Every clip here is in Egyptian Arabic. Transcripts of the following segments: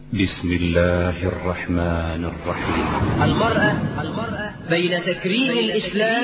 بسم الله الرحمن الرحيم المرأة المرأة بين تكريم الإسلام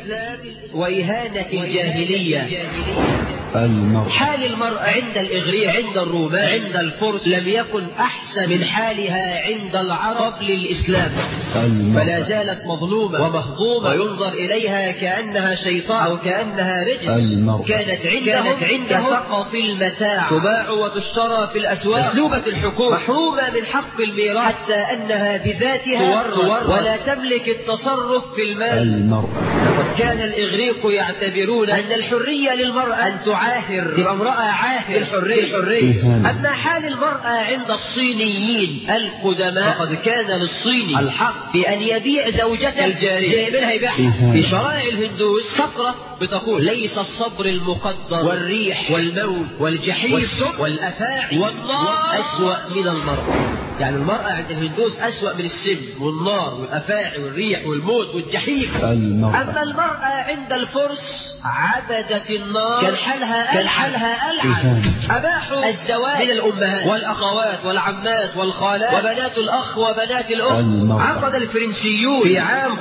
وإهانة الجاهلية المرأة حال المرأة عند الإغريق عند الرومان عند الفرس لم يكن أحسن من حالها عند العرب قبل الإسلام فلا المرأة زالت مظلومة ومهضومة وينظر إليها كأنها شيطان أو كأنها رجس المرأة. كانت عندهم كانت عند سقط المتاع تباع وتشترى في الأسواق مسلوبة الحقوق محرومة من حق الميراث حتى أنها بذاتها تورث ولا تملك التصرف في المال المرأة لقد كان الإغريق يعتبرون أن الحرية للمرأة أن تعاهر تبقى امرأة عاهر الحرية الحرية إهانة. أما حال المرأة عند الصينيين القدماء فقد كان للصيني الحق بأن يبيع زوجته الجارية زي منها يبيعها إهانة. في شرائع الهندوس فقرة بتقول ليس الصبر المقدر والريح والموت والجحيم والأفاعي والنار أسوأ من المرأة يعني المرأة عند الهندوس أسوأ من السم والنار والأفاعي والريح والموت والجحيم المرأة أما المرأة عند الفرس عبدت النار كان حالها كان حالها ألعن إهانة. أباحوا الزواج من الأمهات والأخوات والعمات والخالات وبنات الأخ وبنات الأخت المرأة. عقد الفرنسيون في عام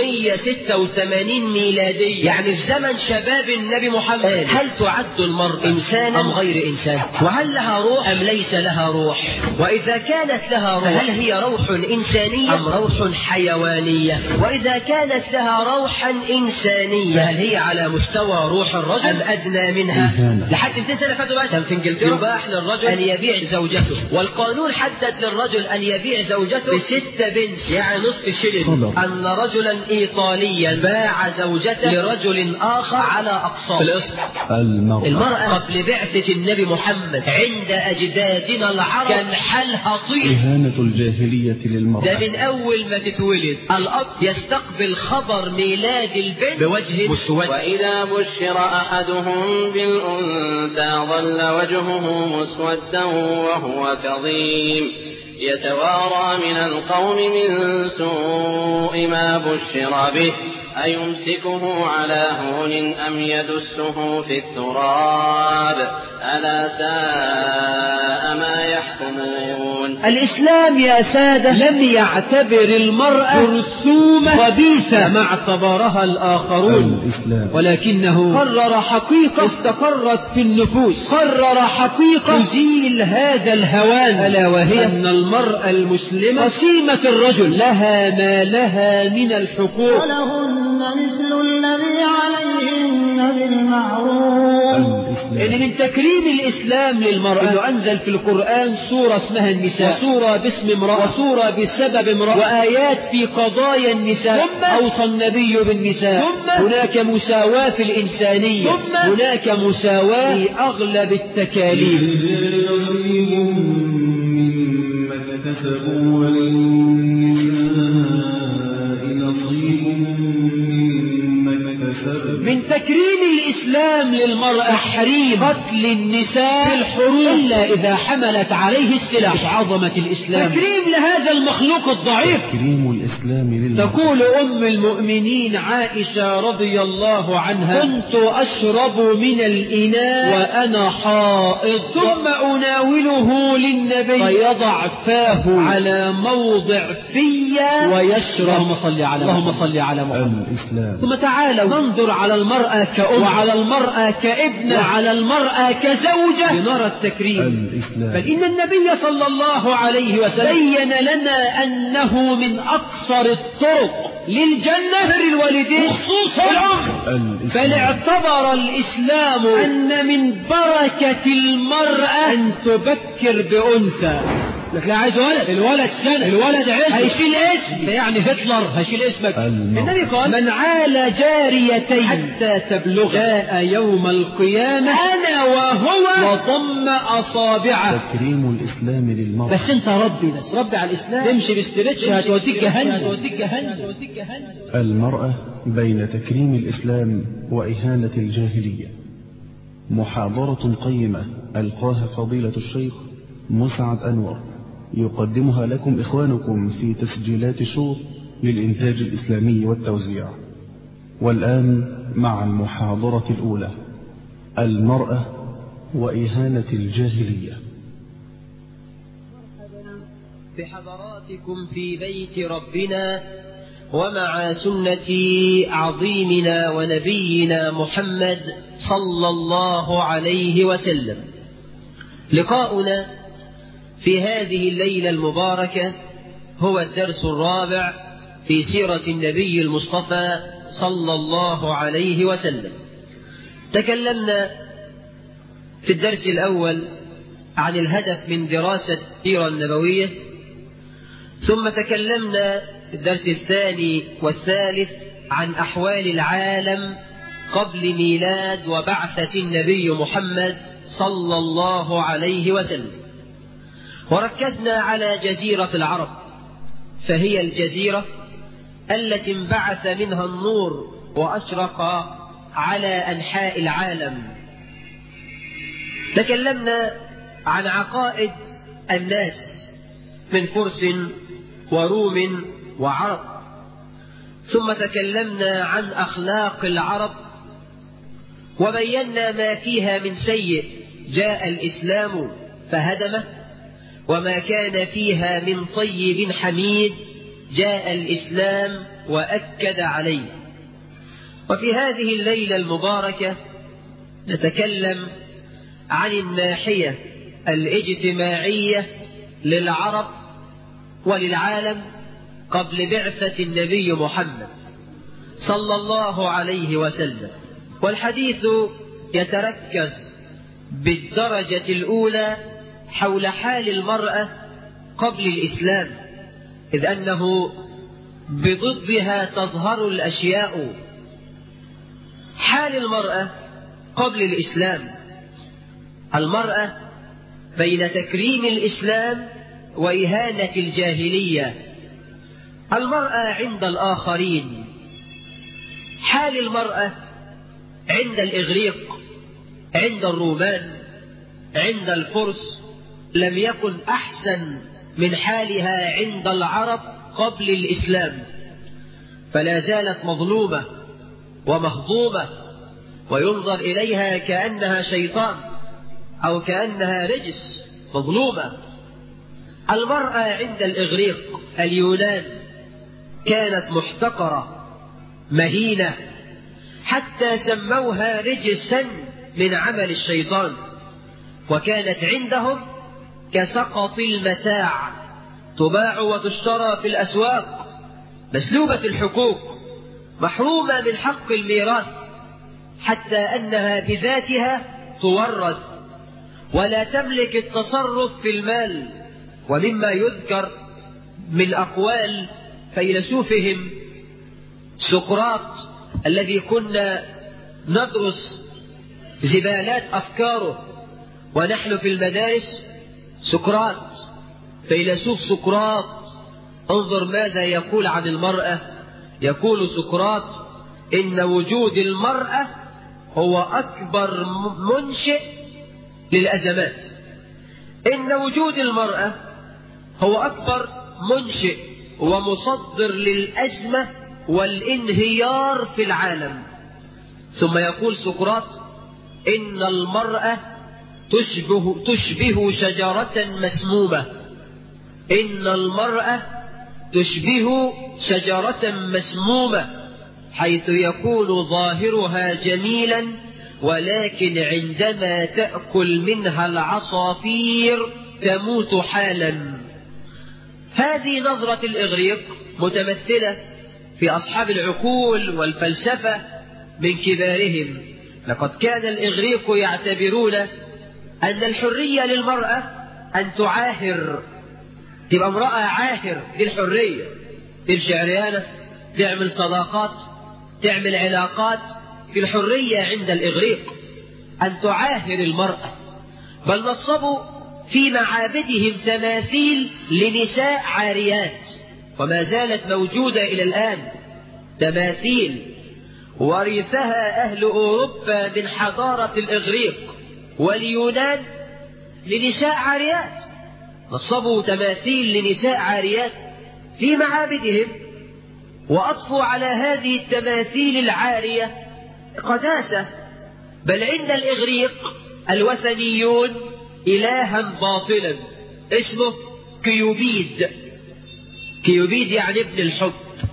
586 ميلادي يعني في زمن شباب النبي محمد هل تعد المرأة إنسانا أم غير إنسان وهل لها روح أم ليس لها روح وإذا كانت لها روح هل هي روح إنسانية أم روح حيوانية وإذا كانت لها روحا إنسانية فهل هي على مستوى روح الرجل أم أدنى منها إهانة. لحد 200 سنة فاتوا بس في إنجلترا يباح للرجل أن يبيع زوجته والقانون حدد للرجل أن يبيع زوجته بستة بنس يعني نصف شلن خبر. أن رجلا إيطاليا باع زوجته لرجل آخر على أقساط القسط المرأة المرأة قبل بعثة النبي محمد عند أجدادنا العرب كان حالها طين إهانة الجاهلية ده للمرأة من أول ما تتولد الأب يستقبل خبر ميلاد البنت بوجه مسود وإذا بشر أحدهم بالأنثى ظل وجهه مسودا وهو كظيم يتوارى من القوم من سوء ما بشر به أيمسكه على هون أم يدسه في التراب ألا ساء ما يحكمون الإسلام يا سادة لم يعتبر المرأة جرثومة خبيثة ما اعتبرها الآخرون الإسلام ولكنه قرر حقيقة استقرت في النفوس قرر حقيقة تزيل هذا الهوان ألا وهي أن المرأة المسلمة قسيمة الرجل لها ما لها من الحقوق ولهن مثل الذي عليهن بالمعروف إن الإسلام من تكريم الإسلام للمرأة إنه أنزل في القرآن سورة اسمها النساء وسورة باسم امرأة وسورة بسبب امرأة وآيات في قضايا النساء ثم أوصى النبي بالنساء ثم هناك مساواة في الإنسانية ثم هناك مساواة في أغلب التكاليف للرجال نصيب مما اكتسبوا وللنساء نصيب مما اكتسبن من تكريم الإسلام للمرأة تحريم قتل النساء في الحروب إلا إذا حملت عليه السلاح عظمة الإسلام تكريم لهذا المخلوق الضعيف تكريم الإسلام للمرأة تقول أم المؤمنين عائشة رضي الله عنها كنت أشرب من الإناء وأنا حائض ثم أناوله للنبي فيضع فاه على موضع فيا ويشرب اللهم صل على اللهم صل على محمد الإسلام ثم تعالوا ننظر على المرأة كأم وعلى المرأة كابنة وعلى المرأة كزوجة لنرى التكريم الإسلام بل إن النبي صلى الله عليه وسلم بين لنا أنه من أقصر الطرق للجنة بر الوالدين خصوصا الأم بل الإسلام اعتبر الإسلام أن من بركة المرأة أن تبكر بأنثى لك لا عايز ولد الولد سنة الولد عز هيشيل اسم يعني هتلر هيشيل اسمك المرأة. النبي قال من عال جاريتين حتى تبلغ جاء يوم القيامة أنا وهو وضم أصابعه تكريم الإسلام للمرأة بس انت ربي بس ربي على الإسلام تمشي باسترتش هتوديك جهنم هتوديك جهنم المرأة بين تكريم الإسلام وإهانة الجاهلية محاضرة قيمة ألقاها فضيلة الشيخ مسعد أنور يقدمها لكم إخوانكم في تسجيلات شوط للإنتاج الإسلامي والتوزيع والآن مع المحاضرة الأولى المرأة وإهانة الجاهلية بحضراتكم في بيت ربنا ومع سنة عظيمنا ونبينا محمد صلى الله عليه وسلم لقاؤنا في هذه الليلة المباركة هو الدرس الرابع في سيرة النبي المصطفى صلى الله عليه وسلم تكلمنا في الدرس الأول عن الهدف من دراسة السيرة النبوية ثم تكلمنا في الدرس الثاني والثالث عن أحوال العالم قبل ميلاد وبعثة النبي محمد صلى الله عليه وسلم وركزنا على جزيرة العرب فهي الجزيرة التي انبعث منها النور وأشرق على أنحاء العالم تكلمنا عن عقائد الناس من فرس وروم وعرب ثم تكلمنا عن أخلاق العرب وبينا ما فيها من سيء جاء الإسلام فهدمه وما كان فيها من طيب حميد جاء الإسلام وأكد عليه وفي هذه الليلة المباركة نتكلم عن الناحية الاجتماعية للعرب وللعالم قبل بعثة النبي محمد صلى الله عليه وسلم والحديث يتركز بالدرجة الأولى حول حال المرأة قبل الإسلام إذ أنه بضدها تظهر الأشياء حال المرأة قبل الإسلام المرأة بين تكريم الإسلام وإهانة الجاهلية المرأة عند الآخرين حال المرأة عند الإغريق عند الرومان عند الفرس لم يكن أحسن من حالها عند العرب قبل الإسلام فلا زالت مظلومة ومهضومة وينظر إليها كأنها شيطان أو كأنها رجس مظلومة المرأة عند الإغريق اليونان كانت محتقرة مهينة حتى سموها رجسا من عمل الشيطان وكانت عندهم كسقط المتاع تباع وتشترى في الأسواق مسلوبة الحقوق محرومة من حق الميراث حتى أنها بذاتها تورث ولا تملك التصرف في المال ومما يذكر من أقوال فيلسوفهم سقراط الذي كنا ندرس زبالات أفكاره ونحن في المدارس سقراط فيلسوف سقراط انظر ماذا يقول عن المرأة يقول سقراط إن وجود المرأة هو أكبر منشئ للأزمات إن وجود المرأة هو أكبر منشئ ومصدر للأزمة والانهيار في العالم ثم يقول سقراط إن المرأة تشبه, تشبه شجرة مسمومة إن المرأة تشبه شجرة مسمومة حيث يكون ظاهرها جميلا ولكن عندما تأكل منها العصافير تموت حالا هذه نظرة الإغريق متمثلة في أصحاب العقول والفلسفة من كبارهم لقد كان الإغريق يعتبرون أن الحرية للمرأة أن تعاهر تبقى امرأة عاهر دي الحرية تمشي عريانة تعمل صداقات تعمل علاقات في الحرية عند الإغريق أن تعاهر المرأة بل نصبوا في معابدهم تماثيل لنساء عاريات وما زالت موجودة إلى الآن تماثيل ورثها أهل أوروبا من حضارة الإغريق واليونان لنساء عاريات نصبوا تماثيل لنساء عاريات في معابدهم وأضفوا على هذه التماثيل العارية قداسة بل عند الإغريق الوثنيون إلها باطلا اسمه كيوبيد كيوبيد يعني ابن الحب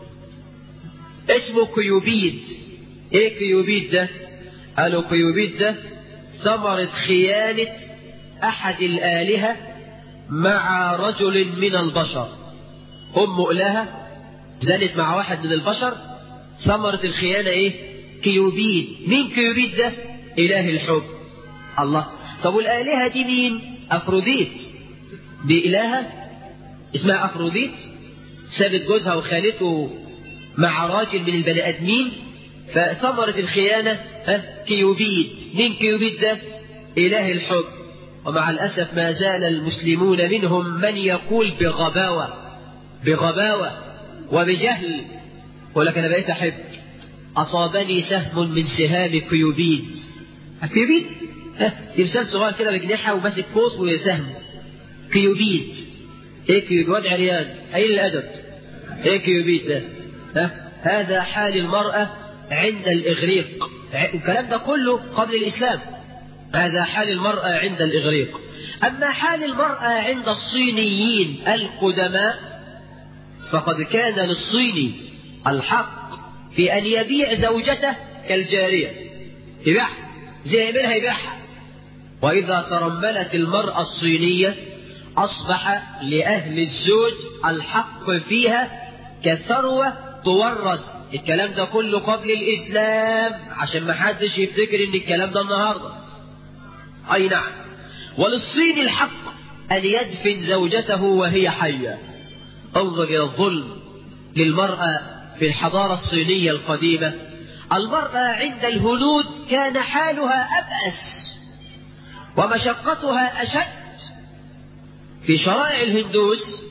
اسمه كيوبيد ايه كيوبيد ده قالوا كيوبيد ده ثمرة خيانة أحد الآلهة مع رجل من البشر أم إلهة زنت مع واحد من البشر ثمرة الخيانة إيه؟ كيوبيد مين كيوبيد ده؟ إله الحب الله طب والآلهة دي مين؟ أفروديت دي إلهة اسمها أفروديت سابت جوزها وخالته مع راجل من البني آدمين فثمرة الخيانة ها كيوبيد مين كيوبيد ده؟ إله الحب ومع الأسف ما زال المسلمون منهم من يقول بغباوة بغباوة وبجهل يقول لك أنا بقيت أحب أصابني سهم من سهام كيوبيد كيوبيد ها تمثال صغير كده بجناحها وماسك قوس وسهم كيوبيد ايه كيوبيد واد عريان اين الادب ايه كيوبيد ده ها هذا حال المرأة عند الإغريق الكلام ده كله قبل الإسلام هذا حال المرأة عند الإغريق أما حال المرأة عند الصينيين القدماء فقد كان للصيني الحق في أن يبيع زوجته كالجارية يبيعها زي منها يبيعها وإذا ترملت المرأة الصينية أصبح لأهل الزوج الحق فيها كثروة تورث الكلام ده كله قبل الإسلام عشان ما حدش يفتكر إن الكلام ده النهارده أي نعم وللصين الحق أن يدفن زوجته وهي حية انظر إلى الظلم للمرأة في الحضارة الصينية القديمة المرأة عند الهنود كان حالها أبأس ومشقتها أشد في شرائع الهندوس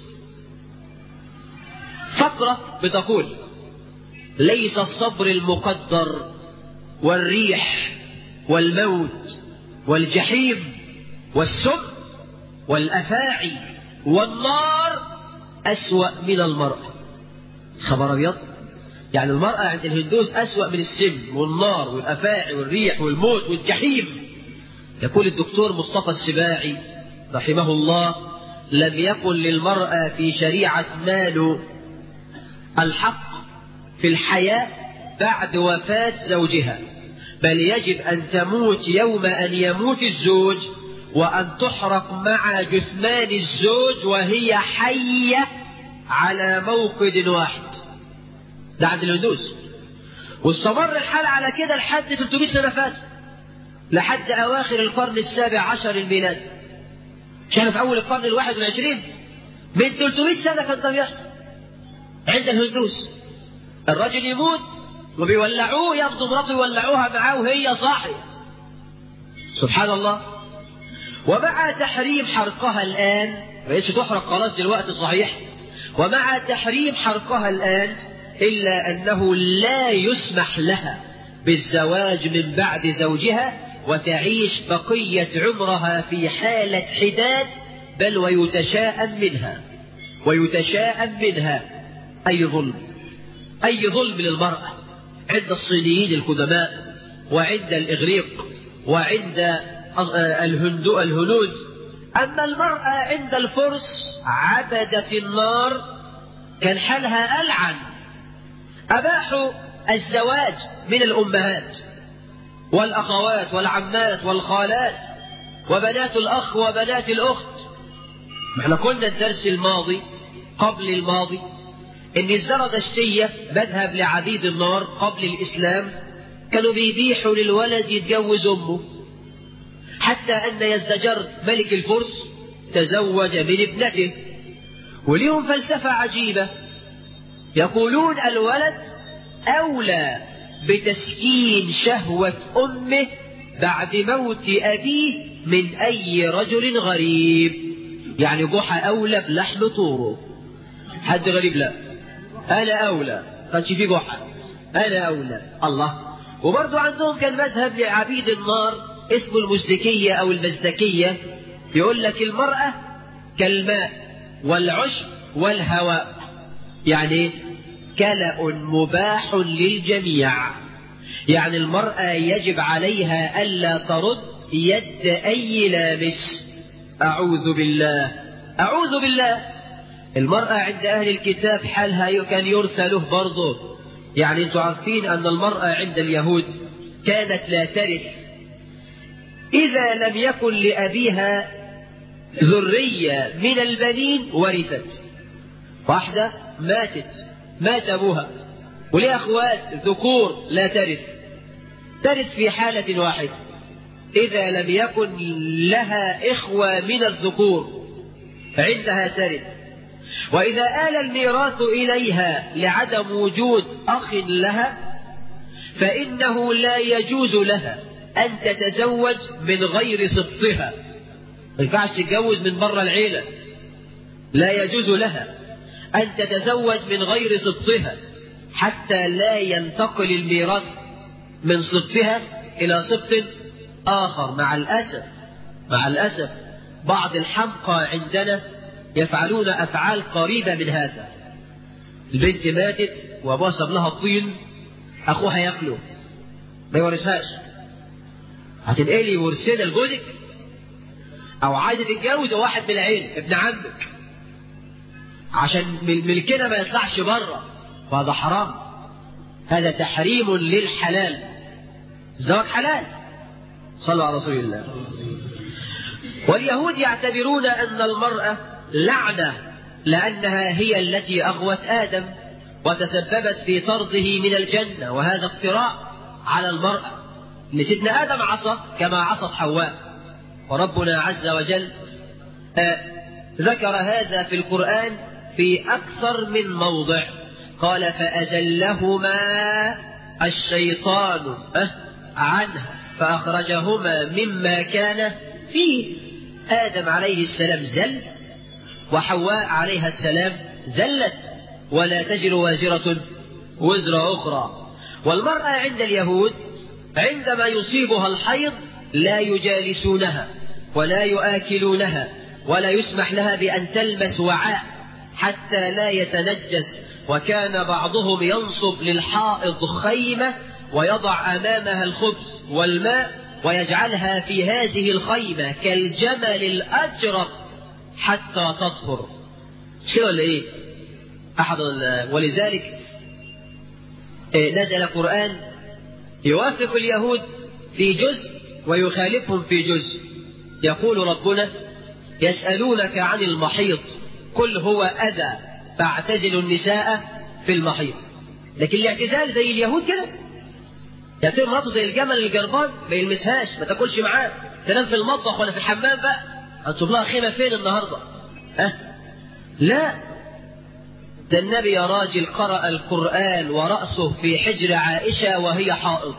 فقرة بتقول ليس الصبر المقدر والريح والموت والجحيم والسم والأفاعي والنار أسوأ من المرأة خبر أبيض يعني المرأة عند الهندوس أسوأ من السم والنار والأفاعي والريح والموت والجحيم يقول الدكتور مصطفى السباعي رحمه الله لم يكن للمرأة في شريعة مال الحق في الحياة بعد وفاة زوجها بل يجب أن تموت يوم أن يموت الزوج وأن تحرق مع جثمان الزوج وهي حية على موقد واحد ده عند الهندوس واستمر الحال على كده لحد 300 سنة فاتوا لحد أواخر القرن السابع عشر الميلادي كان في أول القرن الواحد والعشرين من 300 سنة كان ده بيحصل عند الهندوس الرجل يموت وبيولعوه ياخدوا مراته يولعوها معاه وهي صاحية سبحان الله ومع تحريم حرقها الآن ما بقتش تحرق خلاص دلوقتي صحيح ومع تحريم حرقها الآن إلا أنه لا يسمح لها بالزواج من بعد زوجها وتعيش بقية عمرها في حالة حداد بل ويتشاءم منها ويتشاءم منها أي ظلم أي ظلم للمرأة عند الصينيين القدماء وعند الإغريق وعند الهندو الهنود أما المرأة عند الفرس عبدت النار كان حالها ألعن أباحوا الزواج من الأمهات والأخوات والعمات والخالات وبنات الأخ وبنات الأخت ما احنا قلنا الدرس الماضي قبل الماضي ان الزردشتية مذهب لعبيد النار قبل الإسلام كانوا بيبيحوا للولد يتجوز أمه حتى أن يزدجرد ملك الفرس تزوج من ابنته وليهم فلسفة عجيبة يقولون الولد أولى بتسكين شهوة أمه بعد موت أبيه من أي رجل غريب يعني جحا أولى بلحم طوره حد غريب لا أنا أولى كانش في جحا أنا أولى الله وبرضو عندهم كان مذهب لعبيد النار اسمه المزدكية أو المزدكية يقول لك المرأة كالماء والعشب والهواء يعني كلأ مباح للجميع يعني المرأة يجب عليها ألا ترد يد أي لامس أعوذ بالله أعوذ بالله المرأة عند أهل الكتاب حالها كان يرثى له برضه يعني انتوا عارفين أن المرأة عند اليهود كانت لا ترث إذا لم يكن لأبيها ذرية من البنين ورثت واحدة ماتت مات أبوها ولها أخوات ذكور لا ترث ترث في حالة واحدة إذا لم يكن لها إخوة من الذكور فعندها ترث وإذا آل الميراث إليها لعدم وجود أخ لها فإنه لا يجوز لها أن تتزوج من غير سبطها ما ينفعش تتجوز من بره العيلة لا يجوز لها أن تتزوج من غير سبطها حتى لا ينتقل الميراث من سبطها إلى سبط آخر مع الأسف مع الأسف بعض الحمقى عندنا يفعلون أفعال قريبة من هذا البنت ماتت وأبوها ساب لها طين أخوها ياكله ما يورثهاش هتنقلي ورثنا لجوزك أو عايزة تتجوز واحد من العيلة ابن عمك عشان ملكنا ما يطلعش بره وهذا حرام هذا تحريم للحلال الزواج حلال صلوا على رسول الله واليهود يعتبرون أن المرأة لعنة لأنها هي التي أغوت آدم وتسببت في طرده من الجنة وهذا افتراء على المرأة إن سيدنا آدم عصى كما عصت حواء وربنا عز وجل آه ذكر هذا في القرآن في أكثر من موضع قال فأزلهما الشيطان أه عنها فأخرجهما مما كان فيه آدم عليه السلام زل وحواء عليها السلام زلت ولا تجر وازرة وزر أخرى والمرأة عند اليهود عندما يصيبها الحيض لا يجالسونها ولا يآكلونها ولا يسمح لها بأن تلمس وعاء حتى لا يتنجس وكان بعضهم ينصب للحائض خيمة ويضع أمامها الخبز والماء ويجعلها في هذه الخيمة كالجمل الأجرب حتى تطهر مش كده ولا إيه؟ أحد ولذلك نزل قرآن يوافق اليهود في جزء ويخالفهم في جزء يقول ربنا يسألونك عن المحيط قل هو أذى فاعتزلوا النساء في المحيط لكن الاعتزال زي اليهود كده يعتبر مراته زي الجمل الجربان ما يلمسهاش ما تاكلش معاه تنام في المطبخ ولا في الحمام بقى هتشوف لها خيمه فين النهارده ها أه؟ لا ده النبي يا راجل قرأ القرآن ورأسه في حجر عائشة وهي حائض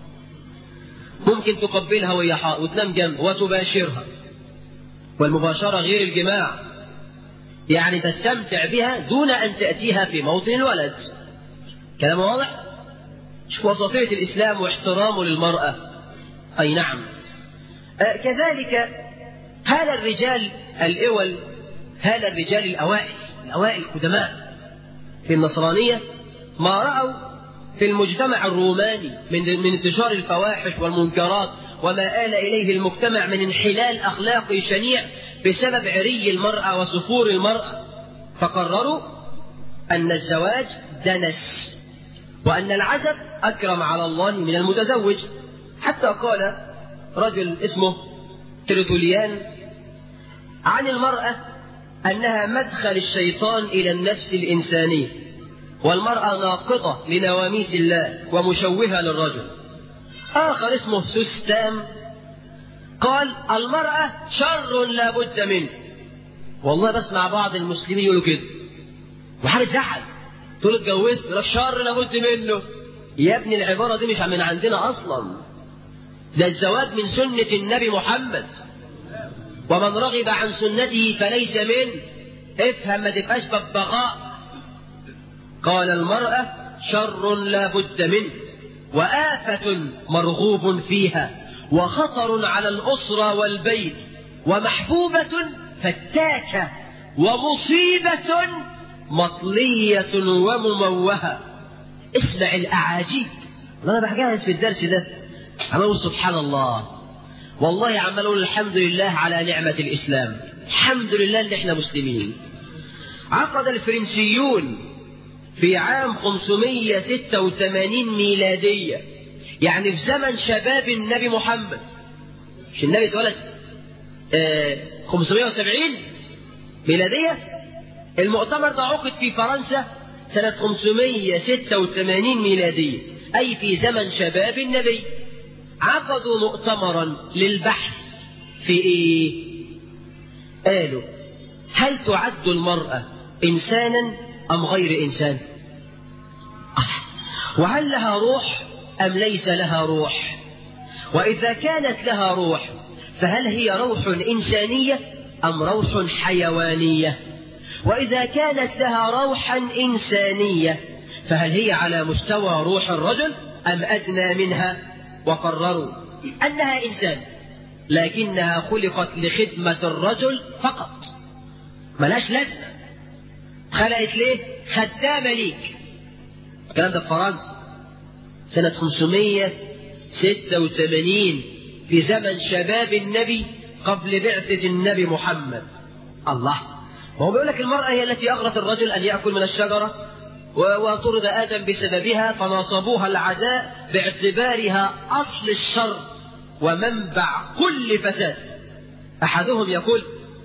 ممكن تقبلها وهي حائض وتنام جنبها وتباشرها والمباشرة غير الجماع يعني تستمتع بها دون أن تأتيها في موطن الولد كلام واضح؟ شوف وسطية الإسلام واحترامه للمرأة أي نعم آه كذلك هال الرجال الأول هال الرجال الأوائل الأوائل القدماء في النصرانية ما رأوا في المجتمع الروماني من من انتشار الفواحش والمنكرات وما آل إليه المجتمع من انحلال أخلاقي شنيع بسبب عري المرأة وسفور المرأة فقرروا أن الزواج دنس وأن العزب أكرم على الله من المتزوج حتى قال رجل اسمه تريتوليان عن المرأة أنها مدخل الشيطان إلى النفس الإنسانية والمرأة ناقضة لنواميس الله ومشوهة للرجل آخر اسمه سستام قال المرأة شر لا بد منه والله بسمع بعض المسلمين يقولوا كده وحاجة تزعل تقول اتجوزت يقول لك شر لابد منه يا ابني العبارة دي مش من عندنا أصلا ده الزواج من سنة النبي محمد ومن رغب عن سنته فليس منه افهم ما تبقاش ببغاء قال المرأة شر لا بد منه وآفة مرغوب فيها وخطر على الأسرة والبيت ومحبوبة فتاكة ومصيبة مطلية ومموهة اسمع الأعاجيب أنا بحجهز في الدرس ده عمال سبحان الله والله عمال أقول الحمد لله على نعمة الإسلام الحمد لله إن إحنا مسلمين عقد الفرنسيون في عام 586 ميلادية يعني في زمن شباب النبي محمد مش النبي اتولد آه 570 ميلادية المؤتمر ده عقد في فرنسا سنة 586 ميلادية أي في زمن شباب النبي عقدوا مؤتمرا للبحث في إيه؟ قالوا هل تعد المرأة إنسانا أم غير إنسان؟ وهل لها روح أم ليس لها روح؟ وإذا كانت لها روح فهل هي روح إنسانية أم روح حيوانية؟ وإذا كانت لها روحا إنسانية فهل هي على مستوى روح الرجل أم أدنى منها؟ وقرروا أنها إنسان لكنها خلقت لخدمة الرجل فقط ملاش لازمة خلقت ليه؟ خدامة ليك الكلام ده في فرنسا سنة 586 في زمن شباب النبي قبل بعثة النبي محمد الله ما هو بيقول لك المرأة هي التي أغرت الرجل أن يأكل من الشجرة وطرد آدم بسببها فناصبوها العداء باعتبارها أصل الشر ومنبع كل فساد أحدهم يقول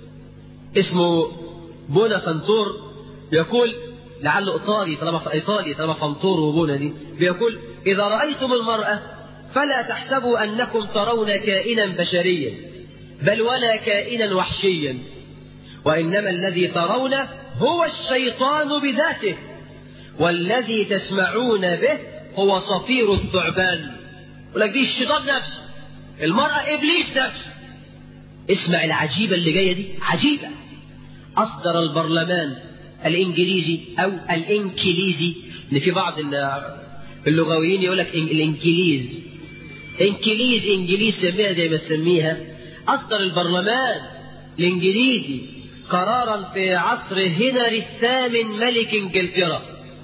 اسمه بونا فنتور يقول لعله إيطالي طالما في إيطالي طالما فنتور وبونا دي بيقول إذا رأيتم المرأة فلا تحسبوا أنكم ترون كائنا بشريا بل ولا كائنا وحشيا وإنما الذي ترونه هو الشيطان بذاته والذي تسمعون به هو صفير الثعبان ولك دي الشيطان نفسه المرأة إبليس نفسه اسمع العجيبة اللي جاية دي عجيبة أصدر البرلمان الإنجليزي أو الإنكليزي اللي في بعض اللغويين يقول لك الإنكليز إنكليز إنجليز سميها زي ما تسميها أصدر البرلمان الإنجليزي قرارا في عصر هنري الثامن ملك إنجلترا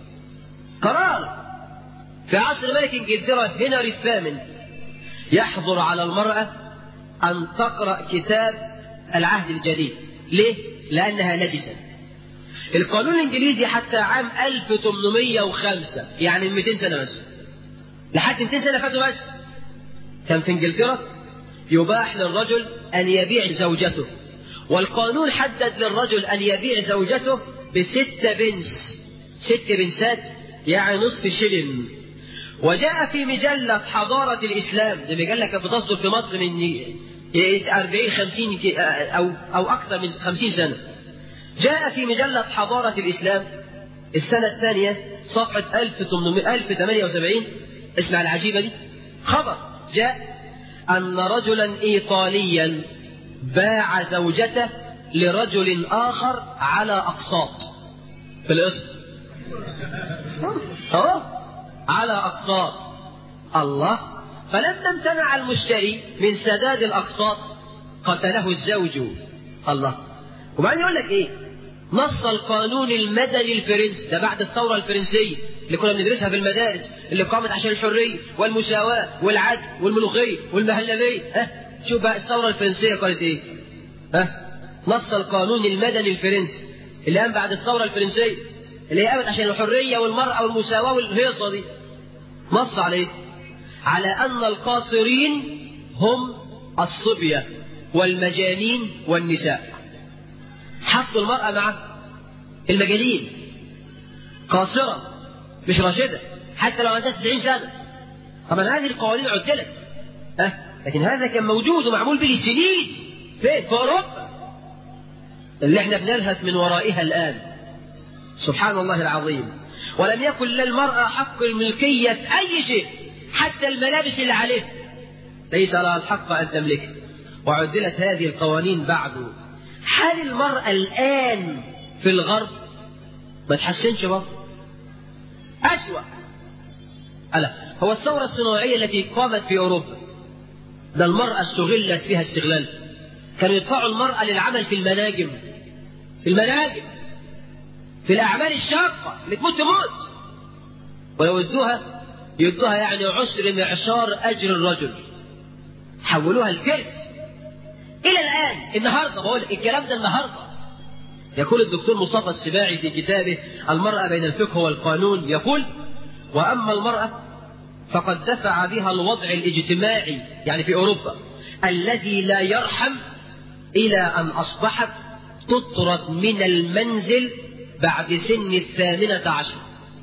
قرار في عصر ملك إنجلترا هنري الثامن يحظر على المرأة أن تقرأ كتاب العهد الجديد ليه؟ لأنها نجسة القانون الإنجليزي حتى عام 1805 يعني 200 سنة بس لحد 200 سنة فاتوا بس كان في إنجلترا يباح للرجل أن يبيع زوجته والقانون حدد للرجل أن يبيع زوجته بستة بنس ست بنسات يعني نصف شلن وجاء في مجلة حضارة الإسلام دي مجلة كانت بتصدر في مصر من 40 50 أو أو أكثر من 50 سنة جاء في مجلة حضارة الإسلام السنة الثانية صفحة 1078 اسمع العجيبة دي خبر جاء أن رجلا إيطاليا باع زوجته لرجل آخر على أقساط في القسط أهو على أقساط الله فلما امتنع المشتري من سداد الأقساط قتله الزوج الله وبعدين يقول لك إيه نص القانون المدني الفرنسي ده بعد الثورة الفرنسية اللي كنا بندرسها في المدارس اللي قامت عشان الحرية والمساواة والعدل والملوخية والمهلبية ها شوف بقى الثورة الفرنسية قالت إيه ها نص القانون المدني الفرنسي اللي قام بعد الثورة الفرنسية اللي قامت عشان الحرية والمرأة والمساواة والهيصة دي نص عليه على أن القاصرين هم الصبية والمجانين والنساء حطوا المرأة مع المجانين قاصرة مش راشدة حتى لو عندها 90 سنة طبعا هذه القوانين عدلت أه؟ لكن هذا كان موجود ومعمول به سنين فين في أوروبا اللي احنا بنلهث من ورائها الآن سبحان الله العظيم ولم يكن للمرأة حق الملكية في أي شيء حتى الملابس اللي عليها ليس لها الحق أن تملكها وعدلت هذه القوانين بعد حال المرأة الآن في الغرب ما تحسنش برضه أسوأ ألا هو الثورة الصناعية التي قامت في أوروبا ده المرأة استغلت فيها استغلال كانوا يدفعوا المرأة للعمل في المناجم في المناجم في الأعمال الشاقة اللي تموت تموت ولو ادوها يدوها يعني عشر معشار أجر الرجل حولوها الكرس إلى الآن النهاردة بقول الكلام ده النهاردة يقول الدكتور مصطفى السباعي في كتابه المرأة بين الفقه والقانون يقول وأما المرأة فقد دفع بها الوضع الاجتماعي يعني في أوروبا الذي لا يرحم إلى أن أصبحت تطرد من المنزل بعد سن الثامنة عشر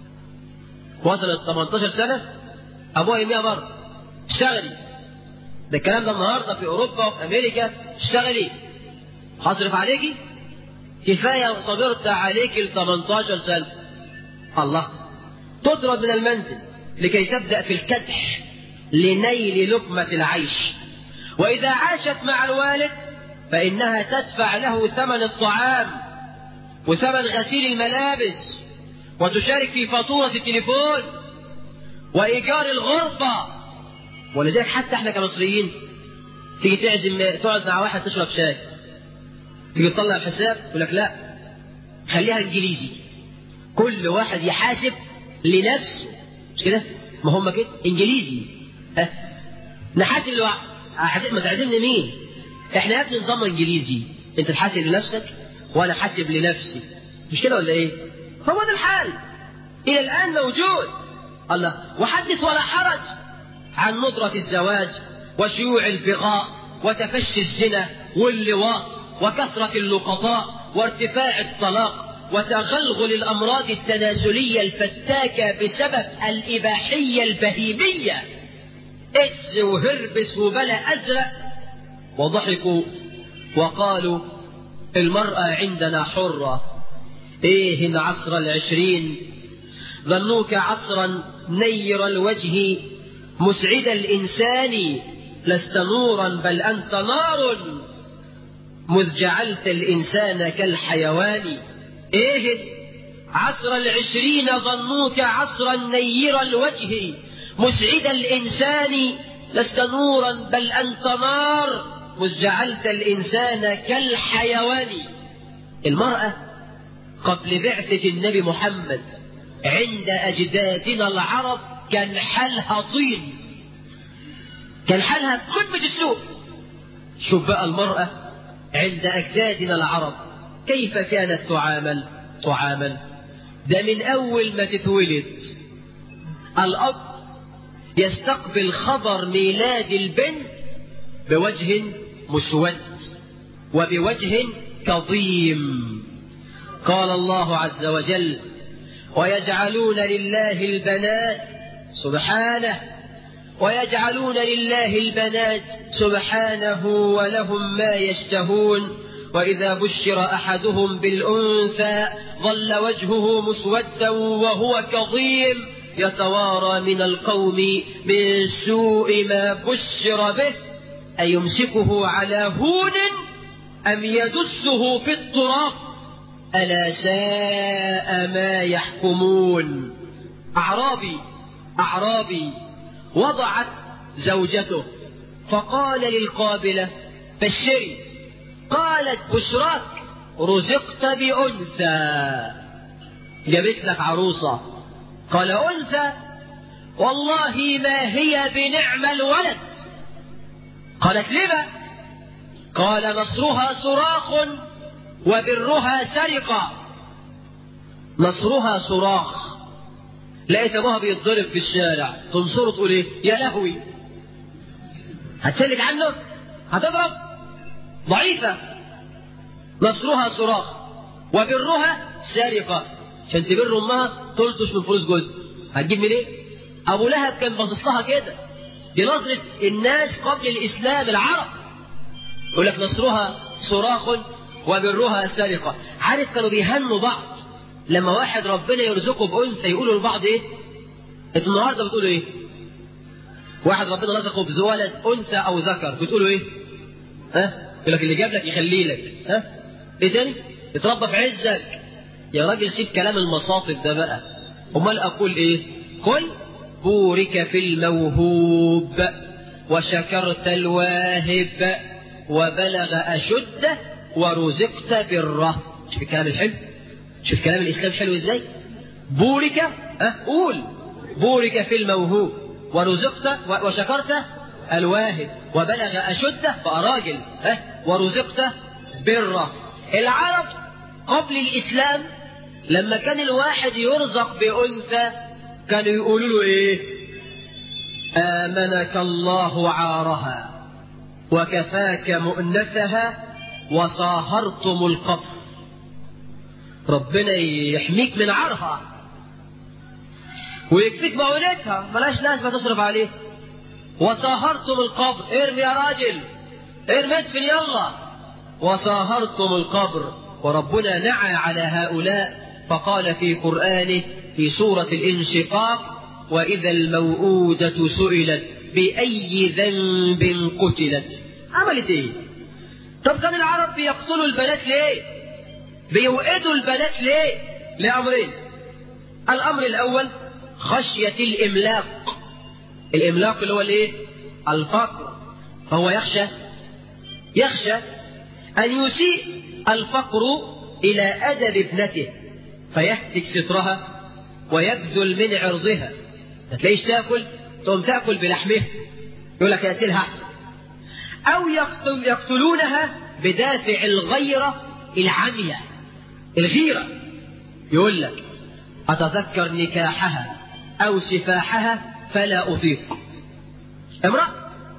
وصلت 18 سنة أبوها يميها بره اشتغلي ده الكلام ده النهارده في أوروبا وفي أمريكا اشتغلي هصرف عليكي كفاية صبرت عليك ال 18 سنة الله تطرد من المنزل لكي تبدأ في الكدح لنيل لقمة العيش وإذا عاشت مع الوالد فإنها تدفع له ثمن الطعام وثمن غسيل الملابس وتشارك في فاتورة التليفون وإيجار الغرفة ولذلك حتى احنا كمصريين تيجي تعزم تقعد مع واحد تشرب شاي تيجي تطلع الحساب يقول لك لا خليها انجليزي كل واحد يحاسب لنفسه مش كده ما هم كده انجليزي ها نحاسب لوحده ما تعزمني مين احنا يا ابني نظامنا انجليزي انت تحاسب لنفسك وانا حاسب لنفسي مش كده ولا ايه هو ده الحال الى الان موجود الله وحدث ولا حرج عن ندرة الزواج وشيوع البغاء وتفشي الزنا واللواط وكثرة اللقطاء وارتفاع الطلاق وتغلغل الأمراض التناسلية الفتاكة بسبب الإباحية البهيمية إكس وهربس وبلا أزرق وضحكوا وقالوا المرأة عندنا حرة إيه إن عصر العشرين ظنوك عصرا نير الوجه مسعد الإنسان لست نورا بل أنت نار مذ جعلت الإنسان كالحيوان إيه عصر العشرين ظنوك عصرا نير الوجه مسعد الإنسان لست نورا بل أنت نار مذ جعلت الإنسان كالحيوان المرأة قبل بعثة النبي محمد عند أجدادنا العرب كان حالها طين كان حالها قمة السوء شوف بقى المرأة عند أجدادنا العرب كيف كانت تعامل تعامل ده من أول ما تتولد الأب يستقبل خبر ميلاد البنت بوجه مسود وبوجه كظيم قال الله عز وجل ويجعلون لله البنات سبحانه ويجعلون لله البنات سبحانه ولهم ما يشتهون وإذا بشر أحدهم بالأنثى ظل وجهه مسودا وهو كظيم يتوارى من القوم من سوء ما بشر به أيمسكه على هون أم يدسه في التراب ألا ساء ما يحكمون أعرابي أعرابي وضعت زوجته فقال للقابلة بشري قالت بشراك رزقت بأنثى جابت لك عروسة قال أنثى والله ما هي بنعم الولد قالت لما قال نصرها صراخ وبرها سرقة نصرها صراخ لقيت ابوها بيتضرب في الشارع تنصره تقول ايه يا لهوي هتسلك عنه هتضرب ضعيفة نصرها صراخ وبرها سرقة عشان تبر امها تلطش من فلوس جوزها هتجيب منين؟ إيه؟ ابو لهب كان باصص لها كده دي نظرة الناس قبل الاسلام العرب يقول لك نصرها صراخ وبرها سرقة عارف كانوا بيهنوا بعض لما واحد ربنا يرزقه بأنثى يقولوا لبعض ايه انت النهارده بتقولوا ايه واحد ربنا رزقه بولد انثى او ذكر بتقولوا ايه ها يقول لك اللي جاب لك يخلي لك ها ايه تاني اتربى في عزك يا راجل سيب كلام المصاطب ده بقى امال اقول ايه قل بورك في الموهوب وشكرت الواهب وبلغ أشده ورزقت بره شوف الكلام الحلو شوف كلام الإسلام حلو إزاي بورك أه قول بورك في الموهوب ورزقت وشكرت الواهب وبلغ أشده بقى راجل أه ورزقت بره العرب قبل الإسلام لما كان الواحد يرزق بأنثى كانوا يقولوا له إيه آمنك الله عارها وكفاك مؤنتها وصاهرتم القبر ربنا يحميك من عارها ويكفيك مؤونتها ملاش ناس ما تصرف عليه وصاهرتم القبر ارمي يا راجل ارمي ادفن يلا وصاهرتم القبر وربنا نعى على هؤلاء فقال في قرآنه في سورة الانشقاق وإذا الموءودة سئلت بأي ذنب قتلت عملت ايه طب كان العرب بيقتلوا البنات ليه بيوئدوا البنات ليه لأمرين الأمر الأول خشية الإملاق الإملاق اللي هو الايه الفقر فهو يخشى يخشى أن يسيء الفقر إلى أدب ابنته فيهتك سترها ويبذل من عرضها ما تلاقيش تاكل تقوم تاكل بلحمها يقول لك يقتلها احسن او يقتل يقتلونها بدافع الغيره العمية الغيره يقول لك اتذكر نكاحها او سفاحها فلا اطيق امراه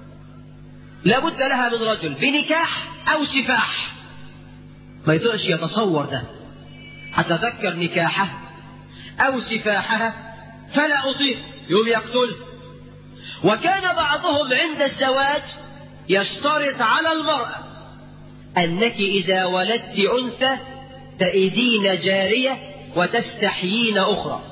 لابد لها من رجل بنكاح او سفاح ما يطيقش يتصور ده أتذكر نكاحها أو سفاحها فلا أطيق يوم يقتل وكان بعضهم عند الزواج يشترط على المرأة أنك إذا ولدت أنثى تأيدين جارية وتستحيين أخرى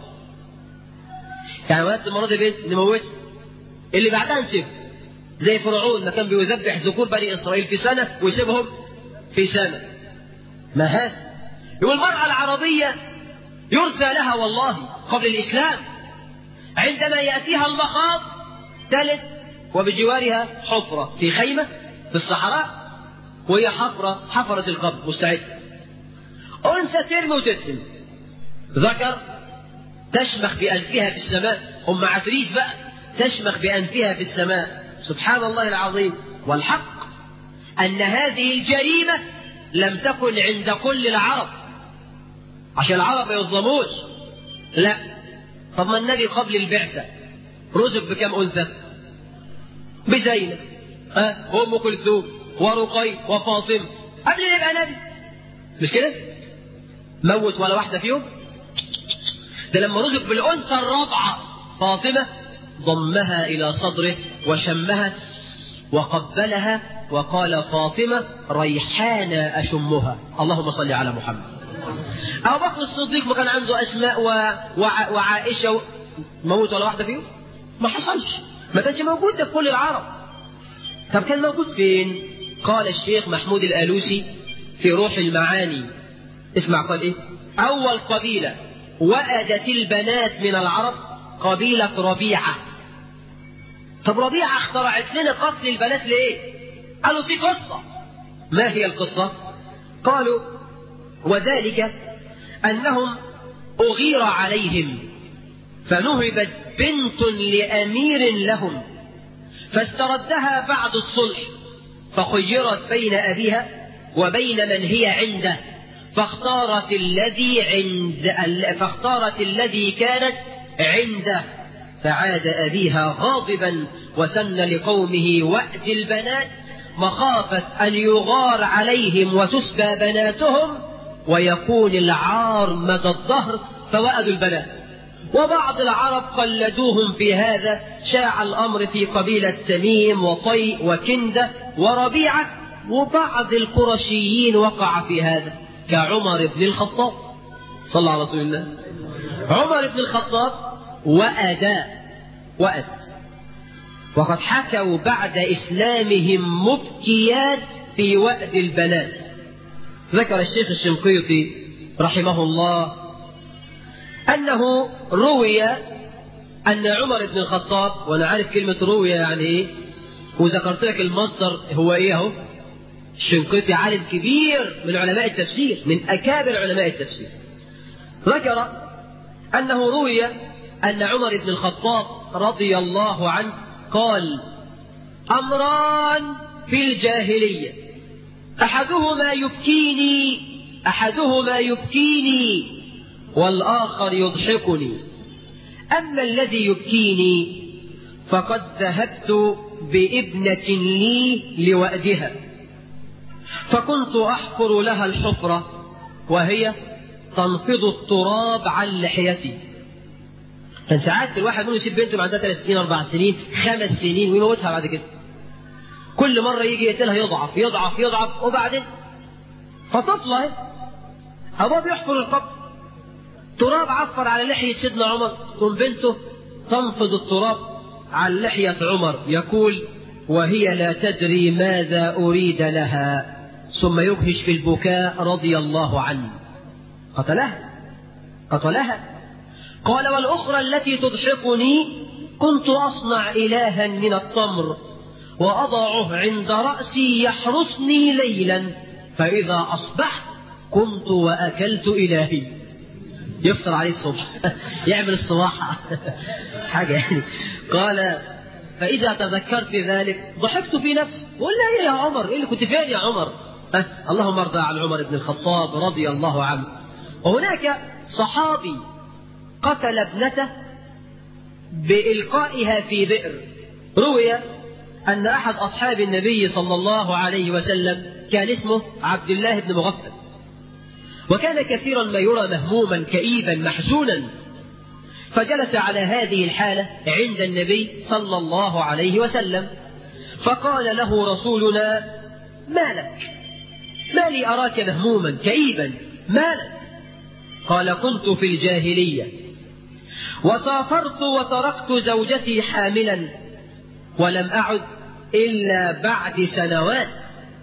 يعني ولدت المرة دي بنت نموتها اللي بعدها نسيبها زي فرعون ما كان بيذبح ذكور بني إسرائيل في سنة ويسيبهم في سنة ما هذا والمرأة العربية يرثى لها والله قبل الإسلام عندما يأتيها المخاض تلد وبجوارها حفرة في خيمة في الصحراء وهي حفرة حفرة القبر مستعدة أنثى ترمي وتدفن ذكر تشمخ بأنفها في السماء أم عتريس بقى تشمخ بأنفها في السماء سبحان الله العظيم والحق أن هذه الجريمة لم تكن عند كل العرب عشان العرب ما يظلموش لا طب ما النبي قبل البعثة رزق بكم أنثى بزينب ها وأم كلثوم ورقي وفاطمة قبل ما يبقى نبي مش كده موت ولا واحدة فيهم ده لما رزق بالأنثى الرابعة فاطمة ضمها إلى صدره وشمها وقبلها وقال فاطمة ريحان أشمها اللهم صل على محمد أبو بكر الصديق ما كان عنده أسماء و... وع... وعائشة و... موت ولا واحدة فيهم ما حصلش ما كانش موجود ده في كل العرب طب كان موجود فين قال الشيخ محمود الآلوسي في روح المعاني اسمع قال ايه أول قبيلة وأدت البنات من العرب قبيلة ربيعة طب ربيعة اخترعت لنا قتل البنات ليه قالوا في قصة ما هي القصة قالوا وذلك أنهم أغير عليهم فنهبت بنت لأمير لهم فاستردها بعد الصلح فخيرت بين أبيها وبين من هي عنده فاختارت الذي عند فاختارت الذي كانت عنده فعاد أبيها غاضبا وسن لقومه وأت البنات مخافة أن يغار عليهم وتسبى بناتهم ويكون العار مدى الظهر فوأدوا البنات وبعض العرب قلدوهم في هذا شاع الأمر في قبيلة تميم وطي وكندة وربيعة وبعض القرشيين وقع في هذا كعمر بن الخطاب صلى على رسول الله عمر بن الخطاب وأدى وأد وقد حكوا بعد إسلامهم مبكيات في وأد البنات ذكر الشيخ الشنقيطي رحمه الله أنه روي أن عمر بن الخطاب وأنا عارف كلمة روي يعني إيه وذكرت لك المصدر هو إيه أهو الشنقيطي عالم كبير من علماء التفسير من أكابر علماء التفسير ذكر أنه روي أن عمر بن الخطاب رضي الله عنه قال أمران في الجاهلية أحدهما يبكيني أحدهما يبكيني والآخر يضحكني أما الذي يبكيني فقد ذهبت بابنة لي لوأدها فكنت أحفر لها الحفرة وهي تنفض التراب عن لحيتي كان ساعات الواحد منهم يسيب بنته عندها ثلاث سنين أربع سنين خمس سنين ويموتها بعد كده كل مرة يجي يقتلها يضعف يضعف يضعف وبعدين فطفلة أبوه بيحفر القبر تراب عفر على لحية سيدنا عمر ثم بنته تنفض التراب عن لحية عمر يقول وهي لا تدري ماذا أريد لها ثم يبهش في البكاء رضي الله عنه قتلها قتلها قال والأخرى التي تضحكني كنت أصنع إلها من التمر وأضعه عند رأسي يحرسني ليلا فإذا أصبحت كنت وأكلت إلهي يفطر عليه الصبح يعمل الصباح حاجة يعني قال فإذا تذكرت ذلك ضحكت في نفسي قلنا إيه يا عمر إيه اللي كنت فين يا عمر أه اللهم ارضى عن عمر بن الخطاب رضي الله عنه وهناك صحابي قتل ابنته بإلقائها في بئر روي أن أحد أصحاب النبي صلى الله عليه وسلم كان اسمه عبد الله بن مغفل وكان كثيرا ما يرى مهموما كئيبا محزونا فجلس على هذه الحالة عند النبي صلى الله عليه وسلم فقال له رسولنا ما لك ما لي أراك مهموما كئيبا ما لك قال كنت في الجاهلية وسافرت وتركت زوجتي حاملا ولم أعد إلا بعد سنوات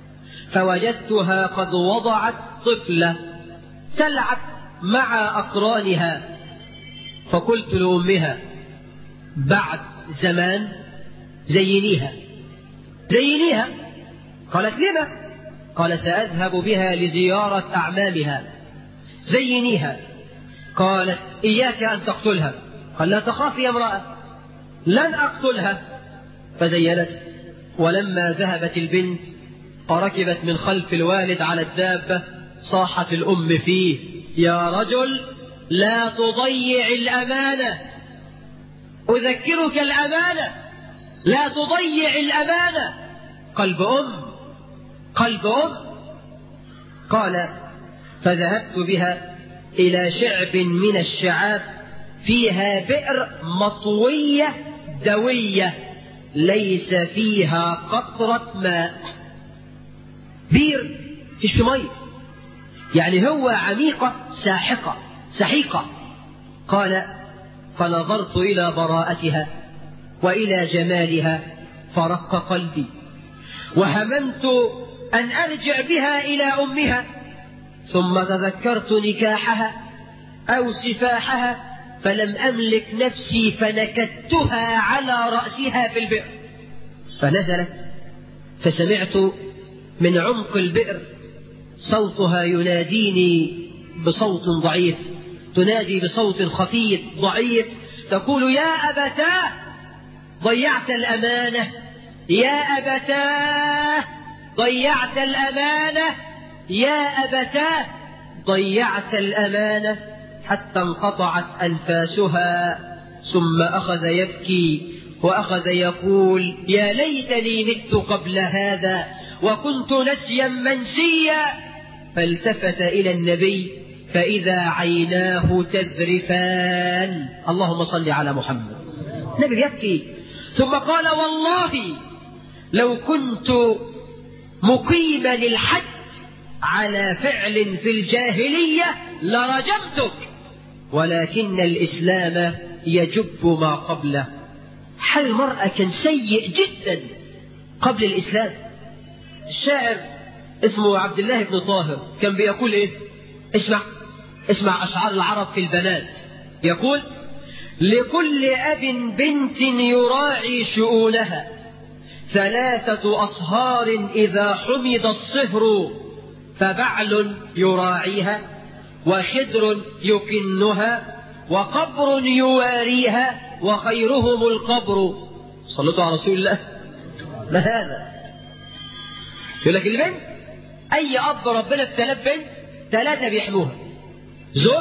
فوجدتها قد وضعت طفلة تلعب مع أقرانها فقلت لأمها بعد زمان زينيها زينيها قالت لما قال سأذهب بها لزيارة أعمامها زينيها قالت إياك أن تقتلها قال لا تخافي يا امرأة لن أقتلها فزينت ولما ذهبت البنت فركبت من خلف الوالد على الدابة صاحت الأم فيه يا رجل لا تضيع الأمانة أذكرك الأمانة لا تضيع الأمانة قلب أم قلب أم قال فذهبت بها إلى شعب من الشعاب فيها بئر مطوية دوية ليس فيها قطرة ماء بير فيش في مية يعني هو عميقة ساحقة سحيقة قال فنظرت إلى براءتها وإلى جمالها فرق قلبي وهممت أن أرجع بها إلى أمها ثم تذكرت نكاحها أو سفاحها فلم أملك نفسي فنكدتها على رأسها في البئر فنزلت فسمعت من عمق البئر صوتها يناديني بصوت ضعيف تنادي بصوت خفيف ضعيف تقول يا أبتاه ضيعت الأمانة يا أبتاه ضيعت الأمانة يا أبتاه ضيعت الأمانة حتى انقطعت أنفاسها ثم أخذ يبكي وأخذ يقول يا ليتني مت قبل هذا وكنت نسيا منسيا فالتفت إلى النبي فإذا عيناه تذرفان اللهم صل على محمد النبي يبكي ثم قال والله لو كنت مقيما الحج على فعل في الجاهلية لرجمتك ولكن الإسلام يجب ما قبله حال المرأة كان سيء جدا قبل الإسلام الشاعر اسمه عبد الله بن طاهر كان بيقول ايه اسمع اسمع أشعار العرب في البنات يقول لكل أب بنت يراعي شؤونها ثلاثة أصهار إذا حمد الصهر فبعل يراعيها وخدر يكنها وقبر يواريها وخيرهم القبر صلوا على رسول الله ما هذا يقول لك البنت أي أب ربنا ابتلى بنت ثلاثة بيحموها زوج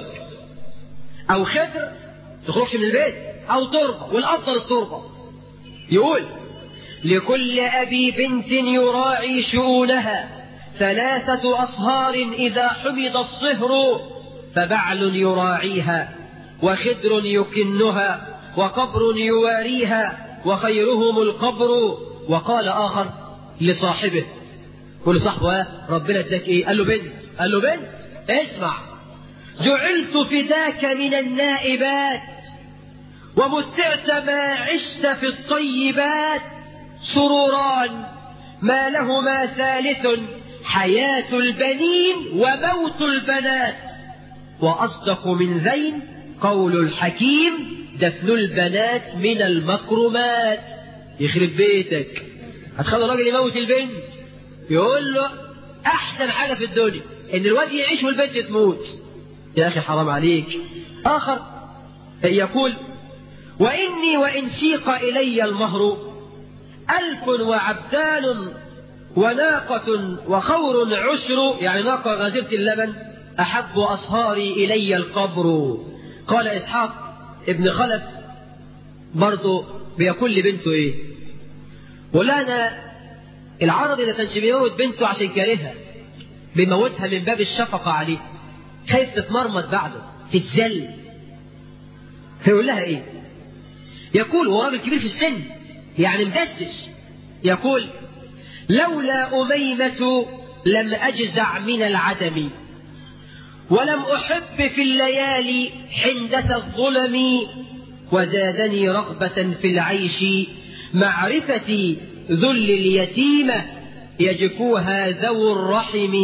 أو خدر تخرجش من البيت أو تربة والأفضل التربة يقول لكل أبي بنت يراعي شؤونها ثلاثة أصهار إذا حمد الصهر فبعل يراعيها وخدر يكنها وقبر يواريها وخيرهم القبر وقال آخر لصاحبه قل صاحبه ربنا اداك ايه قال له بنت قال له بنت اسمع جعلت فداك من النائبات ومتعت ما عشت في الطيبات سروران ما لهما ثالث حياة البنين وموت البنات وأصدق من ذين قول الحكيم دفن البنات من المكرمات يخرب بيتك هتخلي الراجل يموت البنت يقول له أحسن حاجة في الدنيا إن الواد يعيش والبنت تموت يا أخي حرام عليك آخر يقول وإني وإن سيق إلي المهر ألف وعبدان وناقة وخور عشر يعني ناقة غازرة اللبن أحب أصهاري إلي القبر قال إسحاق ابن خلف برضه بيقول لبنته إيه بقول لها أنا العرض اللي كانش بيموت بنته عشان كارهها بيموتها من باب الشفقة عليه خايف تتمرمط بعده تتذل فيقول لها إيه يقول هو راجل كبير في السن يعني مدسش يقول لولا أميمة لم أجزع من العدم ولم أحب في الليالي حندس الظلم وزادني رغبة في العيش معرفتي ذل اليتيمة يجفوها ذو الرحم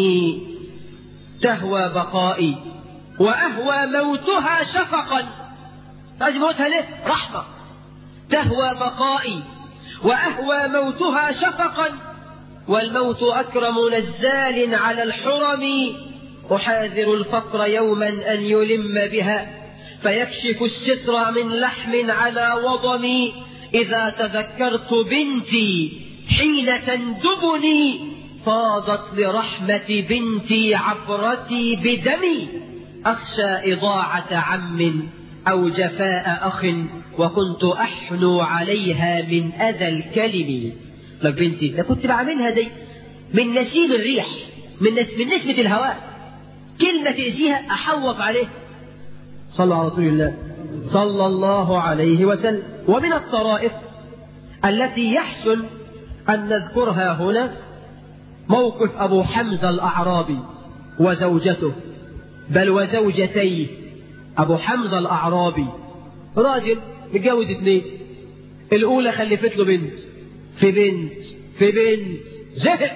تهوى بقائي وأهوى موتها شفقا لازم موتها ليه؟ رحمة تهوى بقائي وأهوى موتها شفقا والموت أكرم نزال على الحرم أحاذر الفقر يوما أن يلم بها فيكشف الستر من لحم على وضمي إذا تذكرت بنتي حين تندبني فاضت لرحمة بنتي عبرتي بدمي أخشى إضاعة عم أو جفاء أخ وكنت أحنو عليها من أذى الكلم لك بنتي ده كنت بعملها دي من نسيم الريح من, نس من نسمة الهواء كلمة تأذيها أحوط عليه صلى على رسول الله صلى الله عليه وسلم ومن الطرائف التي يحسن أن نذكرها هنا موقف أبو حمزة الأعرابي وزوجته بل وزوجتيه أبو حمزة الأعرابي راجل متجوز اثنين الأولى خلفت له بنت في بنت في بنت زهق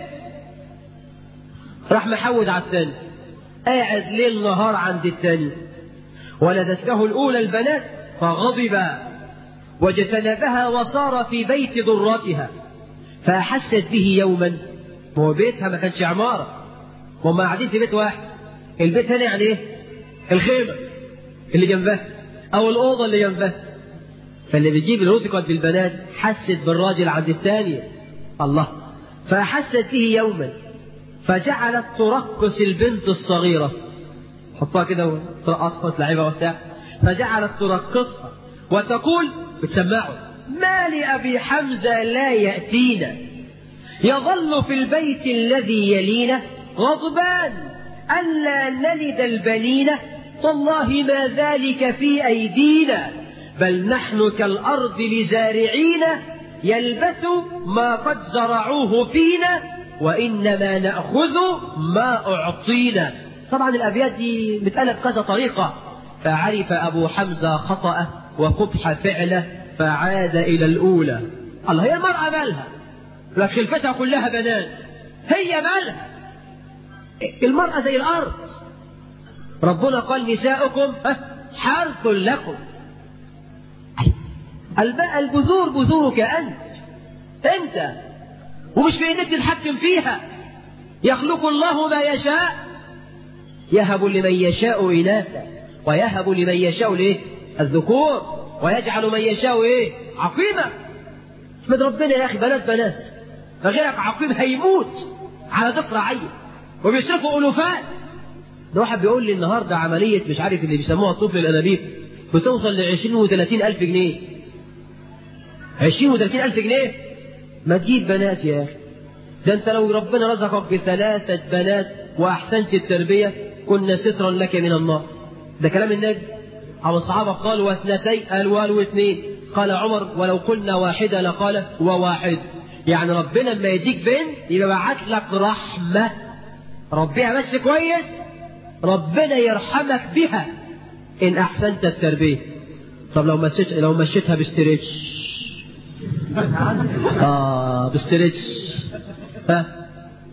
راح محود على الثاني قاعد ليل نهار عند الثاني ولدت له الأولى البنات فغضب واجتنبها وصار في بيت ضرتها فأحست به يوما هو بيتها ما كانش عمارة وهم قاعدين في بيت واحد البيت هنا يعني ايه الخيمة اللي جنبها أو الأوضة اللي جنبها فاللي بيجيب الرزق بالبنات حست بالراجل عند الثانية الله فأحست به يوما فجعلت ترقص البنت الصغيرة حطها كده ترقصها تلعبها وبتاع فجعلت ترقصها وتقول بتسمعه ما لأبي حمزة لا يأتينا يظل في البيت الذي يلينا غضبان ألا نلد البنين تالله ما ذلك في أيدينا بل نحن كالأرض لزارعين يلبث ما قد زرعوه فينا وإنما نأخذ ما أعطينا طبعا الأبيات دي متقالة بكذا طريقة فعرف أبو حمزة خطأه وقبح فعله فعاد إلى الأولى الله هي المرأة مالها لك خلفتها كلها بنات هي مالها المرأة زي الأرض ربنا قال نساؤكم حرث لكم البذور بذورك أنت أنت ومش في إنك تتحكم فيها يخلق الله ما يشاء يهب لمن يشاء إناثا ويهب لمن يشاء ليه الذكور ويجعل من يشاء إيه عقيما احمد ربنا يا أخي بنات بنات فغيرك عقيم هيموت على ضفر عين وبيصرفوا ألوفات ده واحد بيقول لي النهارده عمليه مش عارف اللي بيسموها الطفل الانابيب بتوصل ل 20 و30 الف جنيه 20 و30 الف جنيه ما تجيب بنات يا اخي ده انت لو ربنا رزقك بثلاثه بنات واحسنت التربيه كنا سترا لك من النار ده كلام النبي او الصحابه قالوا واثنتين قال والو اثنين قال عمر ولو قلنا واحده لقال وواحد يعني ربنا لما يديك بنت يبقى بعت لك رحمه ربيها بس كويس ربنا يرحمك بها ان احسنت التربيه طب لو مشيت لو مشيتها بستريتش اه بستريتش ها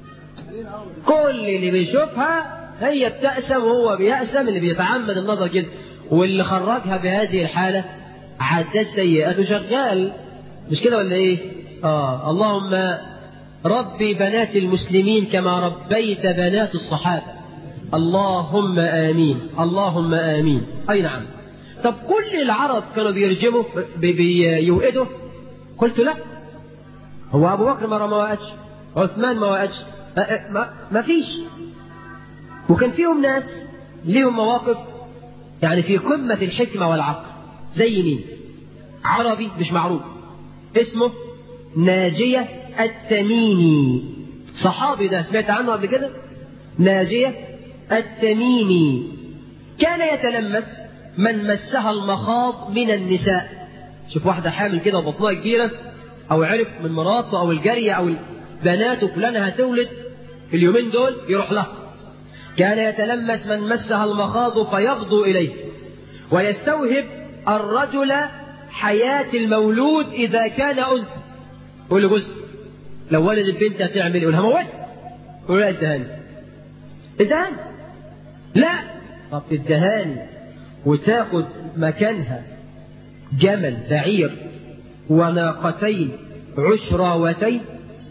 كل اللي بيشوفها هي بتأسم وهو بيأسم اللي بيتعمد النظر كده واللي خرجها بهذه الحالة عادات سيئة شغال مش كده ولا ايه؟ اه اللهم ربي بنات المسلمين كما ربيت بنات الصحابة اللهم آمين اللهم آمين أي نعم طب كل العرب كانوا بيرجموا بيوئدوا قلت لا هو أبو بكر ما وقتش عثمان ما وقتش ما, ما فيش وكان فيهم ناس ليهم مواقف يعني في قمة الحكمة والعقل زي مين عربي مش معروف اسمه ناجية التميمي صحابي ده سمعت عنه قبل كده ناجية التميمي كان يتلمس من مسها المخاض من النساء شوف واحدة حامل كده وبطنها كبيرة أو عرف من مراته أو الجارية أو البنات وفلانة هتولد اليومين دول يروح لها كان يتلمس من مسها المخاض فيغدو إليه ويستوهب الرجل حياة المولود إذا كان أنثى يقول له جزء لو ولد البنت هتعمل يقول هموتها يقول لا ادهاني ادهاني لا طب تدهاني وتاخد مكانها جمل بعير وناقتين عشراوتين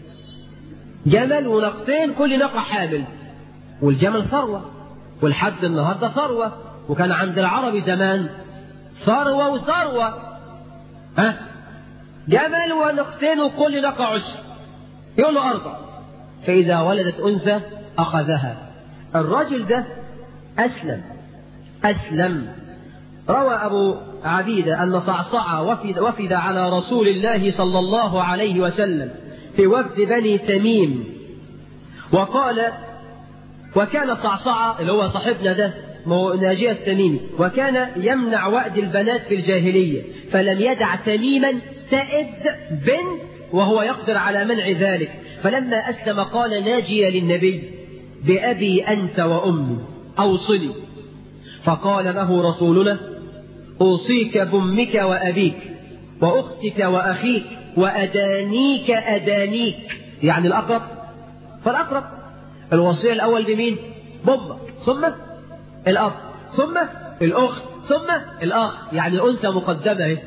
جمل وناقتين كل ناقة حامل والجمل ثروة والحد النهاردة ثروة وكان عند العرب زمان ثروة وثروة ها جمل وناقتين وكل ناقة عشر يقول له أرضى فإذا ولدت أنثى أخذها الرجل ده أسلم أسلم روى أبو عبيدة أن صعصع وفد, وفد على رسول الله صلى الله عليه وسلم في وفد بني تميم وقال وكان صعصع اللي هو صاحبنا ده ناجية التميمي وكان يمنع وأد البنات في الجاهلية فلم يدع تميما تئد بنت وهو يقدر على منع ذلك فلما أسلم قال ناجية للنبي بأبي أنت وأمي أوصني فقال له رسولنا أوصيك بأمك وأبيك وأختك وأخيك وأدانيك أدانيك يعني الأقرب فالأقرب الوصية الأول بمين؟ بأمك ثم الأب ثم الأخت ثم الأخ يعني الأنثى مقدمة اهي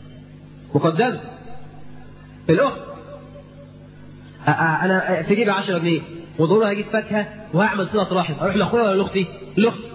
مقدمة الأخت أنا في جيبي 10 جنيه وضروري هجيب فاكهة وهعمل صلة رحم أروح لأخويا ولا لأختي؟ لأختي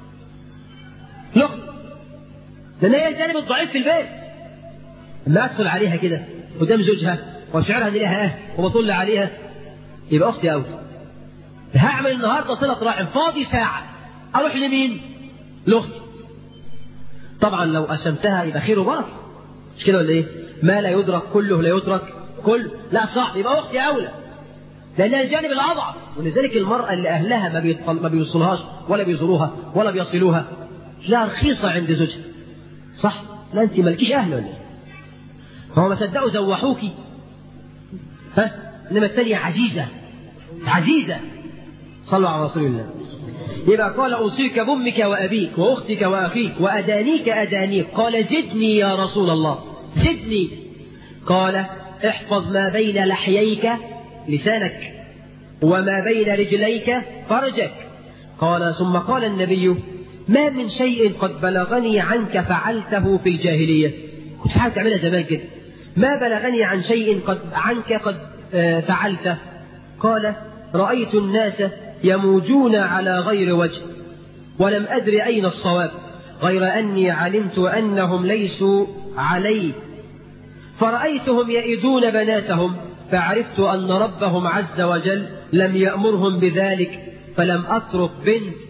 لأختي لأن هي الجانب الضعيف في البيت لما أدخل عليها كده قدام زوجها وأشعرها إن لها أهل وبطل عليها يبقى أختي أوي هعمل النهارده صلة رحم فاضي ساعة أروح لمين؟ لأختي طبعا لو قسمتها يبقى خير وبركة مش كده ولا إيه؟ ما لا يدرك كله لا يترك كله لا صح يبقى أختي أولى لأنها الجانب الأضعف ولذلك المرأة اللي أهلها ما, بيطل... ما بيوصلهاش ولا بيزوروها ولا بيصلوها لا رخيصة عند زوجها صح؟ لا أنت مالكيش أهل ولا هو ما صدقوا زوحوكي ها؟ إنما الثانية عزيزة عزيزة صلوا على رسول الله يبقى قال أوصيك بأمك وأبيك وأختك وأخيك وأدانيك أدانيك قال زدني يا رسول الله زدني قال احفظ ما بين لحييك لسانك وما بين رجليك فرجك قال ثم قال النبي ما من شيء قد بلغني عنك فعلته في الجاهلية كنت حاجة تعملها زمان كده ما بلغني عن شيء قد عنك قد فعلته قال رأيت الناس يموجون على غير وجه ولم أدر أين الصواب غير أني علمت أنهم ليسوا علي فرأيتهم يئدون بناتهم فعرفت أن ربهم عز وجل لم يأمرهم بذلك فلم أترك بنت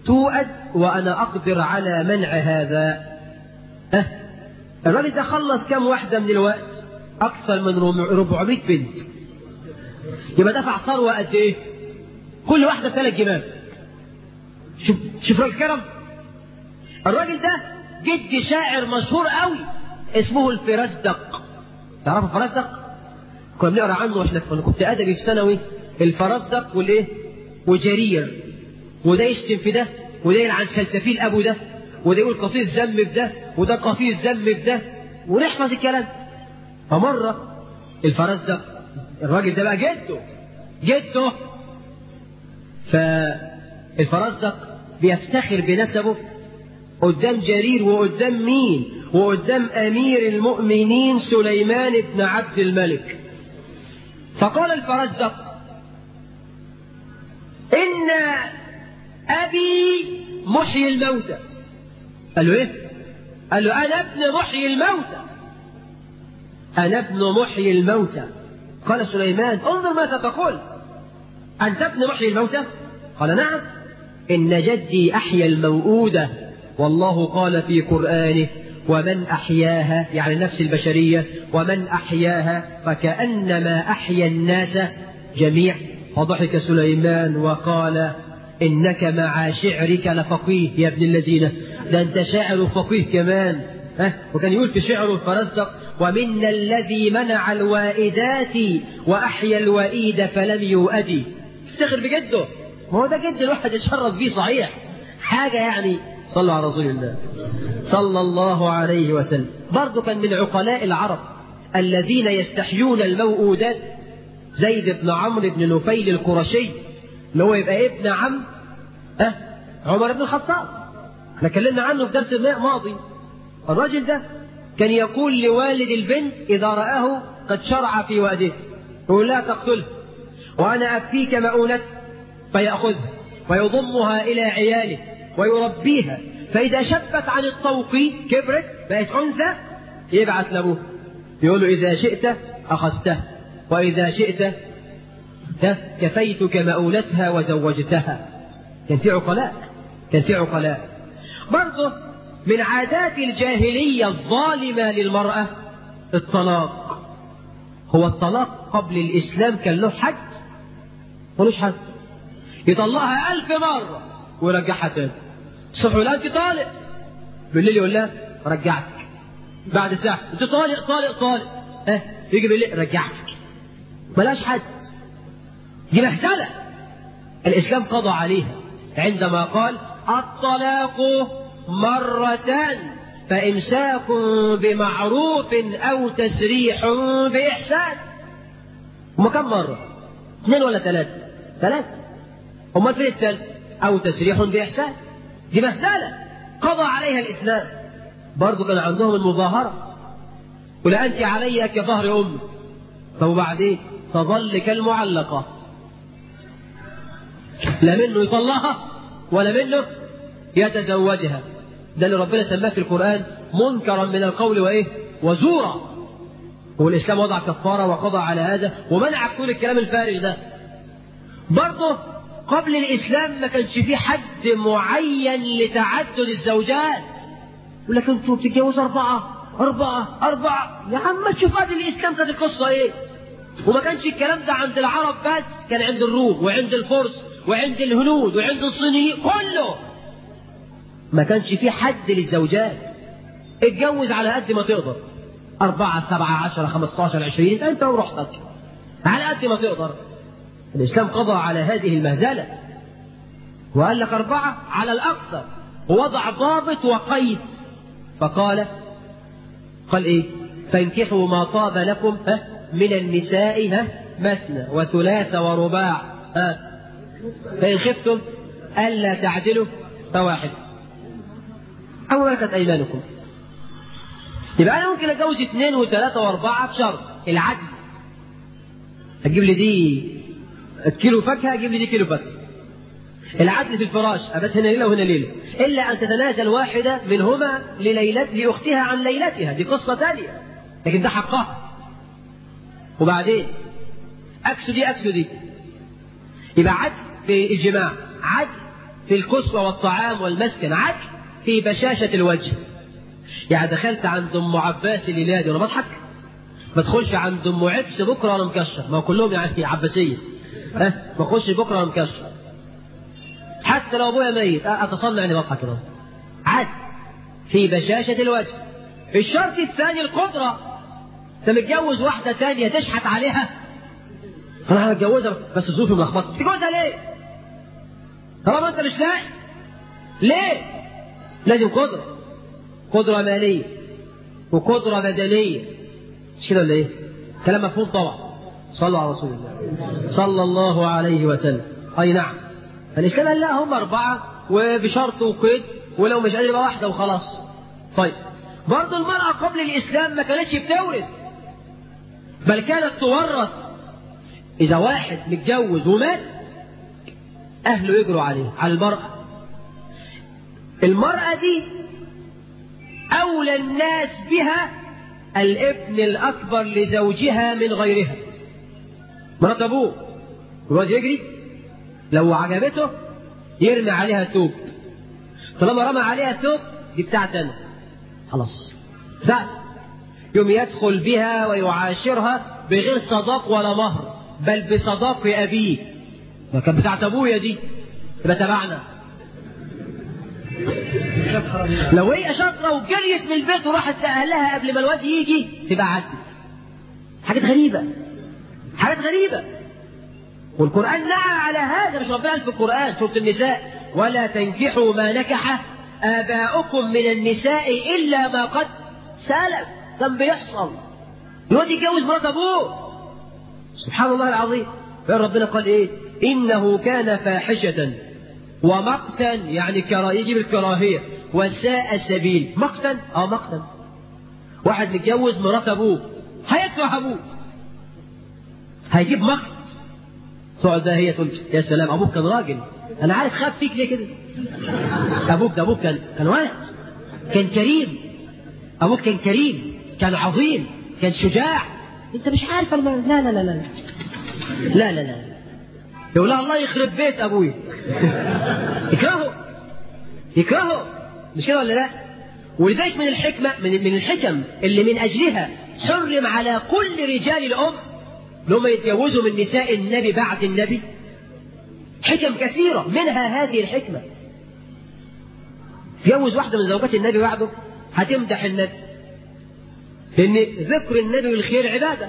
توأد وأنا أقدر على منع هذا أه الراجل ده خلص كم واحدة من الوقت أكثر من 400 بنت يبقى دفع ثروة قد إيه كل واحدة ثلاث جمال شوف شوف راجل كرم الراجل ده جد شاعر مشهور قوي اسمه الفرزدق تعرفوا الفرزدق كنا بنقرا عنه واحنا كنا كنت ادبي في ثانوي الفرزدق والايه وجرير وده يشتم في ده وده يلعن سلسفيل ابو ده وده يقول قصيد ذم في ده وده قصيد ذم في ده ونحفظ الكلام فمره الفرزدق الراجل ده بقى جده جده فالفرزدق بيفتخر بنسبه قدام جرير وقدام مين وقدام أمير المؤمنين سليمان بن عبد الملك فقال الفرزدق إن أبي محيي الموتى قال له إيه؟ قال له أنا ابن محيي الموتى أنا ابن محيي الموتى قال سليمان انظر ماذا تقول أنت ابن محيي الموتى قال نعم إن جدي أحيا الموؤودة والله قال في قرآنه ومن أحياها يعني النفس البشرية ومن أحياها فكأنما أحيا الناس جميع فضحك سليمان وقال إنك مع شعرك لفقيه يا ابن الذين ده أنت شاعر فقيه كمان ها وكان يقول في شعره الفرزدق ومنا الذي منع الوائدات وأحيا الوئيد فلم يؤدي افتخر بجده ما هو ده جد الواحد يتشرف بيه صحيح حاجة يعني صلوا على رسول الله صلى الله عليه وسلم برضه كان من عقلاء العرب الذين يستحيون الموؤودات زيد بن عمرو بن نفيل القرشي اللي هو يبقى ابن عم أه عمر بن الخطاب احنا اتكلمنا عنه في درس ماضي الراجل ده كان يقول لوالد البنت إذا رآه قد شرع في وأده يقول لا تقتله وأنا أكفيك مؤونته فيأخذها ويضمها إلى عياله ويربيها فإذا شبت عن الطوق كبرت بقت أنثى يبعث لأبوه يقول له إذا شئت أخذته وإذا شئت كفيتك مؤونتها وزوجتها كان في عقلاء كان في عقلاء برضه من عادات الجاهلية الظالمة للمرأة الطلاق هو الطلاق قبل الإسلام كان له حد ملوش حد يطلقها ألف مرة ويرجعها تاني الصبح يقول أنت طالق بالليل يقول لها رجعتك بعد ساعة أنت طالق طالق طالق اه يجي بالليل رجعتك ملاش حد دي مهزلة الإسلام قضى عليها عندما قال الطلاق مرتان فإمساك بمعروف أو تسريح بإحسان هما كم مرة؟ اثنين ولا ثلاثة؟ ثلاثة أمال فين الثالث؟ أو تسريح بإحسان دي مهزلة قضى عليها الإسلام برضه كان عندهم المظاهرة ولا أنت علي كظهر أمي طب وبعدين تظل كالمعلقة لا منه يطلقها ولا منه يتزوجها ده اللي ربنا سماه في القرآن منكرا من القول وإيه وزورا والإسلام وضع كفارة وقضى على هذا ومنع كل الكلام الفارغ ده برضه قبل الإسلام ما كانش فيه حد معين لتعدد الزوجات يقول لك انتوا بتتجوزوا أربعة أربعة أربعة يا عم ما تشوف قبل الإسلام كانت القصة إيه وما كانش الكلام ده عند العرب بس كان عند الروم وعند الفرس وعند الهنود وعند الصينيين كله ما كانش فيه حد للزوجات اتجوز على قد ما تقدر أربعة سبعة عشرة خمستاشر عشرين أنت ورحتك على قد ما تقدر الإسلام قضى على هذه المهزلة وقال لك أربعة على الأكثر ووضع ضابط وقيد فقال قال إيه فانكحوا ما طاب لكم ها من النساء ها مثنى وثلاث ورباع ها فإن خفتم ألا تعدلوا فواحد أو ملكت أيمانكم يبقى أنا ممكن أتجوز اثنين وثلاثة وأربعة بشرط العدل أجيب لي دي كيلو فاكهة أجيب لي دي كيلو فاكهة العدل في الفراش أبات هنا ليلة وهنا ليلة إلا أن تتنازل واحدة منهما لليلة لأختها عن ليلتها دي قصة ثانية لكن ده حقها وبعدين أكسو دي أكسو دي يبقى عدل في الجماع عدل في الكسوة والطعام والمسكن عدل في بشاشة الوجه يعني دخلت عند ام عباس الليلادي وانا بضحك ما تدخلش عند ام عبس بكره وانا مكشر ما هو كلهم يعني عباسيه ها ما اخش بكره وانا مكشر حتى لو ابويا ميت اتصنع اني بضحك كده عدل في بشاشة الوجه الشرط الثاني القدرة انت متجوز واحدة ثانية تشحت عليها انا هتجوزها بس ظروفي ملخبطة تتجوزها ليه؟ طالما انت مش لاقي ليه؟ لازم قدرة قدرة مالية وقدرة بدنية مش كده ولا ايه؟ كلام مفهوم طبعا صلوا على رسول الله صلى الله عليه وسلم اي نعم الاسلام قال لا هم اربعة وبشرط وقيد ولو مش قادر يبقى واحدة وخلاص طيب برضه المرأة قبل الإسلام ما كانتش بتورث بل كانت تورث إذا واحد متجوز ومات أهله يجروا عليه على المرأة المرأة دي أولى الناس بها الابن الأكبر لزوجها من غيرها مرات أبوه الواد يجري لو عجبته يرمي عليها ثوب طالما رمى عليها ثوب دي بتاعت أنا خلاص بتاعت يوم يدخل بها ويعاشرها بغير صداق ولا مهر بل بصداق أبيه ما كانت بتاعت أبويا دي يبقى تبعنا لو هي شاطرة وجريت من البيت وراحت لأهلها قبل ما الواد يجي تبقى عدت حاجات غريبة حاجات غريبة والقرآن نعى على هذا مش ربنا في القرآن سورة النساء ولا تنكحوا ما نكح آباؤكم من النساء إلا ما قد سلف كان بيحصل الواد يتجوز مرات أبوه سبحان الله العظيم يا ربنا قال إيه إنه كان فاحشة ومقتا يعني كرا يجيب الكراهية وساء السبيل مقتا أو مقتا واحد متجوز مرات أبوه هيكره أبوه هيجيب مقت تقعد بقى هي تقول يا سلام أبوك كان راجل أنا عارف خاف فيك ليه كده أبوك ده أبوك كان كان ولد كان كريم أبوك كان كريم كان عظيم كان شجاع أنت مش عارف الم... لا لا لا لا لا لا لا يقول لها الله يخرب بيت أبوي يكرهه يكرهه مش كده ولا لا ولذلك من الحكمة من من الحكم اللي من أجلها حرم على كل رجال الأم لهم يتجوزوا من نساء النبي بعد النبي حكم كثيرة منها هذه الحكمة تجوز واحدة من زوجات النبي بعده هتمدح النبي لأن ذكر النبي والخير عبادة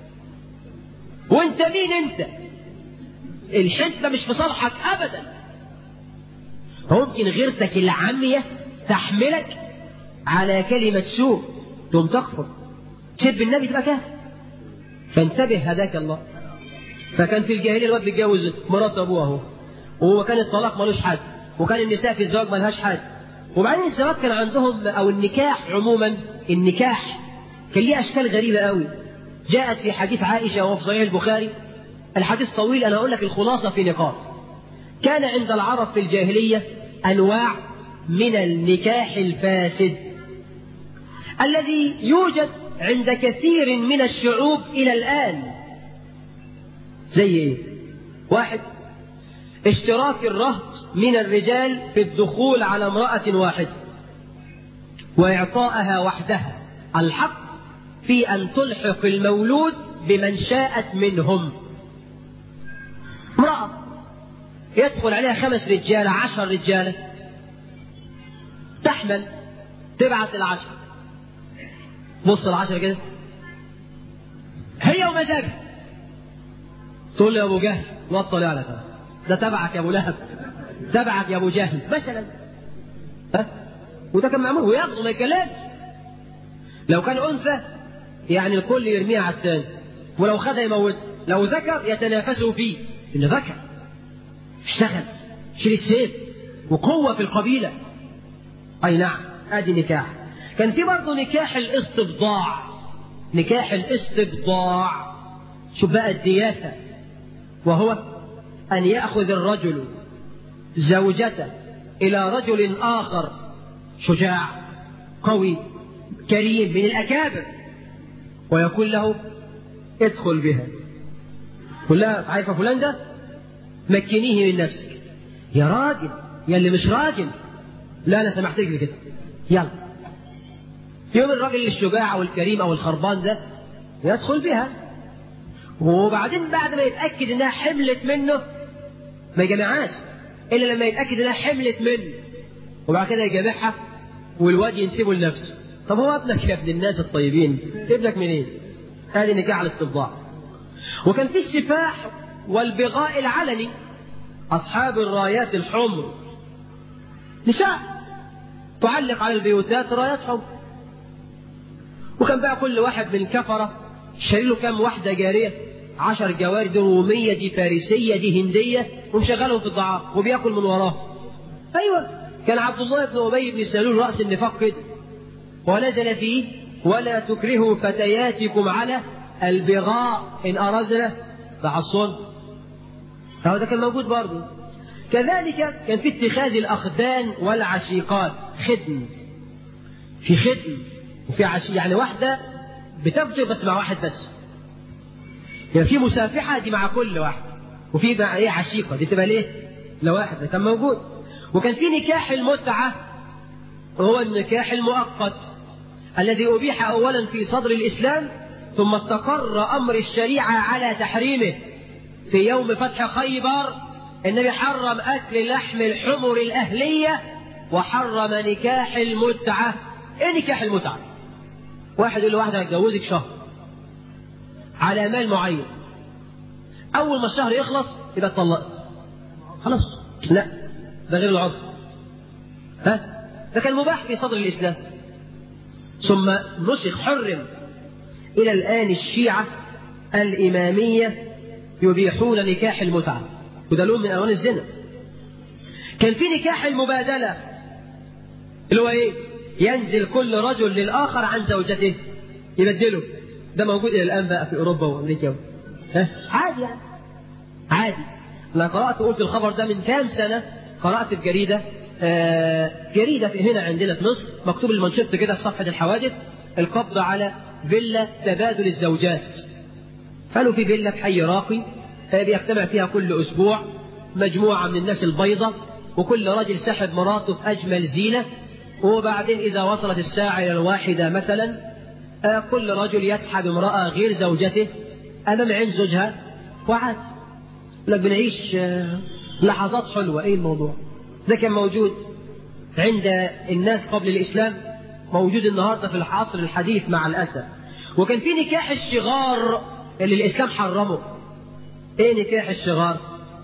وانت مين انت الحسبة مش في صالحك أبدا ممكن غيرتك العامية تحملك على كلمة سوء تقوم تكفر تسب النبي تبقى كافر فانتبه هداك الله فكان في الجاهلية الواد بيتجوز مرات أبوه أهو وكان الطلاق ملوش حد وكان النساء في الزواج ملهاش حد وبعدين الزواج كان عندهم أو النكاح عموما النكاح كان ليه أشكال غريبة قوي جاءت في حديث عائشة وفي صحيح البخاري الحديث طويل أنا أقول لك الخلاصة في نقاط كان عند العرب في الجاهلية أنواع من النكاح الفاسد الذي يوجد عند كثير من الشعوب إلى الآن زي إيه؟ واحد اشتراك الرهط من الرجال في الدخول على امرأة واحدة وإعطائها وحدها الحق في أن تلحق المولود بمن شاءت منهم امرأة يدخل عليها خمس رجالة عشر رجالة تحمل تبعت العشر بص العشرة كده هي ومزاجها تقول له يا ابو جهل وطل على ده ده تبعك يا ابو لهب تبعك يا ابو جهل مثلا ها وده كان معمول وياخده ما يتكلمش لو كان انثى يعني الكل يرميها على الثاني ولو خدها يموتها لو ذكر يتنافسوا فيه انه ذكر اشتغل شيل السيف وقوة في القبيلة أي نعم أدي نكاح كان في برضه نكاح الاستبضاع نكاح الاستبضاع شوف بقى الدياثة وهو أن يأخذ الرجل زوجته إلى رجل آخر شجاع قوي كريم من الأكابر ويقول له ادخل بها قل لها عارفة فلان ده مكنيه من نفسك يا راجل يا اللي مش راجل لا انا سمحت لك كده يلا يوم الراجل الشجاع او الكريم او الخربان ده يدخل بها وبعدين بعد ما يتاكد انها حملت منه ما يجمعهاش الا لما يتاكد انها حملت منه وبعد كده يجامعها والواد ينسبه لنفسه طب هو ابنك يا ابن الناس الطيبين ابنك منين؟ هذه نكاح على الاستبضاع وكان في السفاح والبغاء العلني أصحاب الرايات الحمر نساء تعلق على البيوتات رايات حمر وكان بقى كل واحد من الكفرة شاري له كام واحدة جارية عشر جواري دي رومية دي فارسية دي هندية ومشغلهم في الضعاف وبياكل من وراه أيوة كان عبد الله بن أبي بن سلول رأس النفاق كده ونزل فيه ولا تكرهوا فتياتكم على البغاء إن أردنا تحصن فهو ده كان موجود برضه كذلك كان في اتخاذ الأخدان والعشيقات خدم في خدم وفي عشي يعني واحدة بتفضل بس مع واحد بس يعني في مسافحة دي مع كل واحد وفي مع ايه عشيقة دي تبقى ليه؟ لواحد ده كان موجود وكان في نكاح المتعة وهو النكاح المؤقت الذي أبيح أولا في صدر الإسلام ثم استقر أمر الشريعة على تحريمه في يوم فتح خيبر النبي حرم أكل لحم الحمر الأهلية وحرم نكاح المتعة إيه نكاح المتعة؟ واحد يقول لواحدة هتجوزك شهر على مال معين أول ما الشهر يخلص يبقى اتطلقت خلاص لا ده غير العرف ها ده كان مباح في صدر الإسلام ثم نسخ حرم إلى الآن الشيعة الإمامية يبيحون نكاح المتعة وده لون من ألوان الزنا كان في نكاح المبادلة اللي هو إيه؟ ينزل كل رجل للآخر عن زوجته يبدله ده موجود إلى الآن بقى في أوروبا وأمريكا ها؟ عادي يعني عادي أنا قرأت قلت الخبر ده من كام سنة قرأت في جريدة آه جريدة في هنا عندنا في مصر مكتوب المنشط كده في صفحة الحوادث القبض على فيلا تبادل الزوجات قالوا في فيلا في حي راقي بيجتمع فيها كل أسبوع مجموعة من الناس البيضة وكل رجل سحب مراته في أجمل زينة وبعدين إذا وصلت الساعة إلى الواحدة مثلا كل رجل يسحب امرأة غير زوجته أمام عين زوجها وعاد لك بنعيش لحظات حلوة إيه الموضوع ده كان موجود عند الناس قبل الإسلام موجود النهاردة في العصر الحديث مع الأسف وكان في نكاح الشغار اللي الإسلام حرمه إيه نكاح الشغار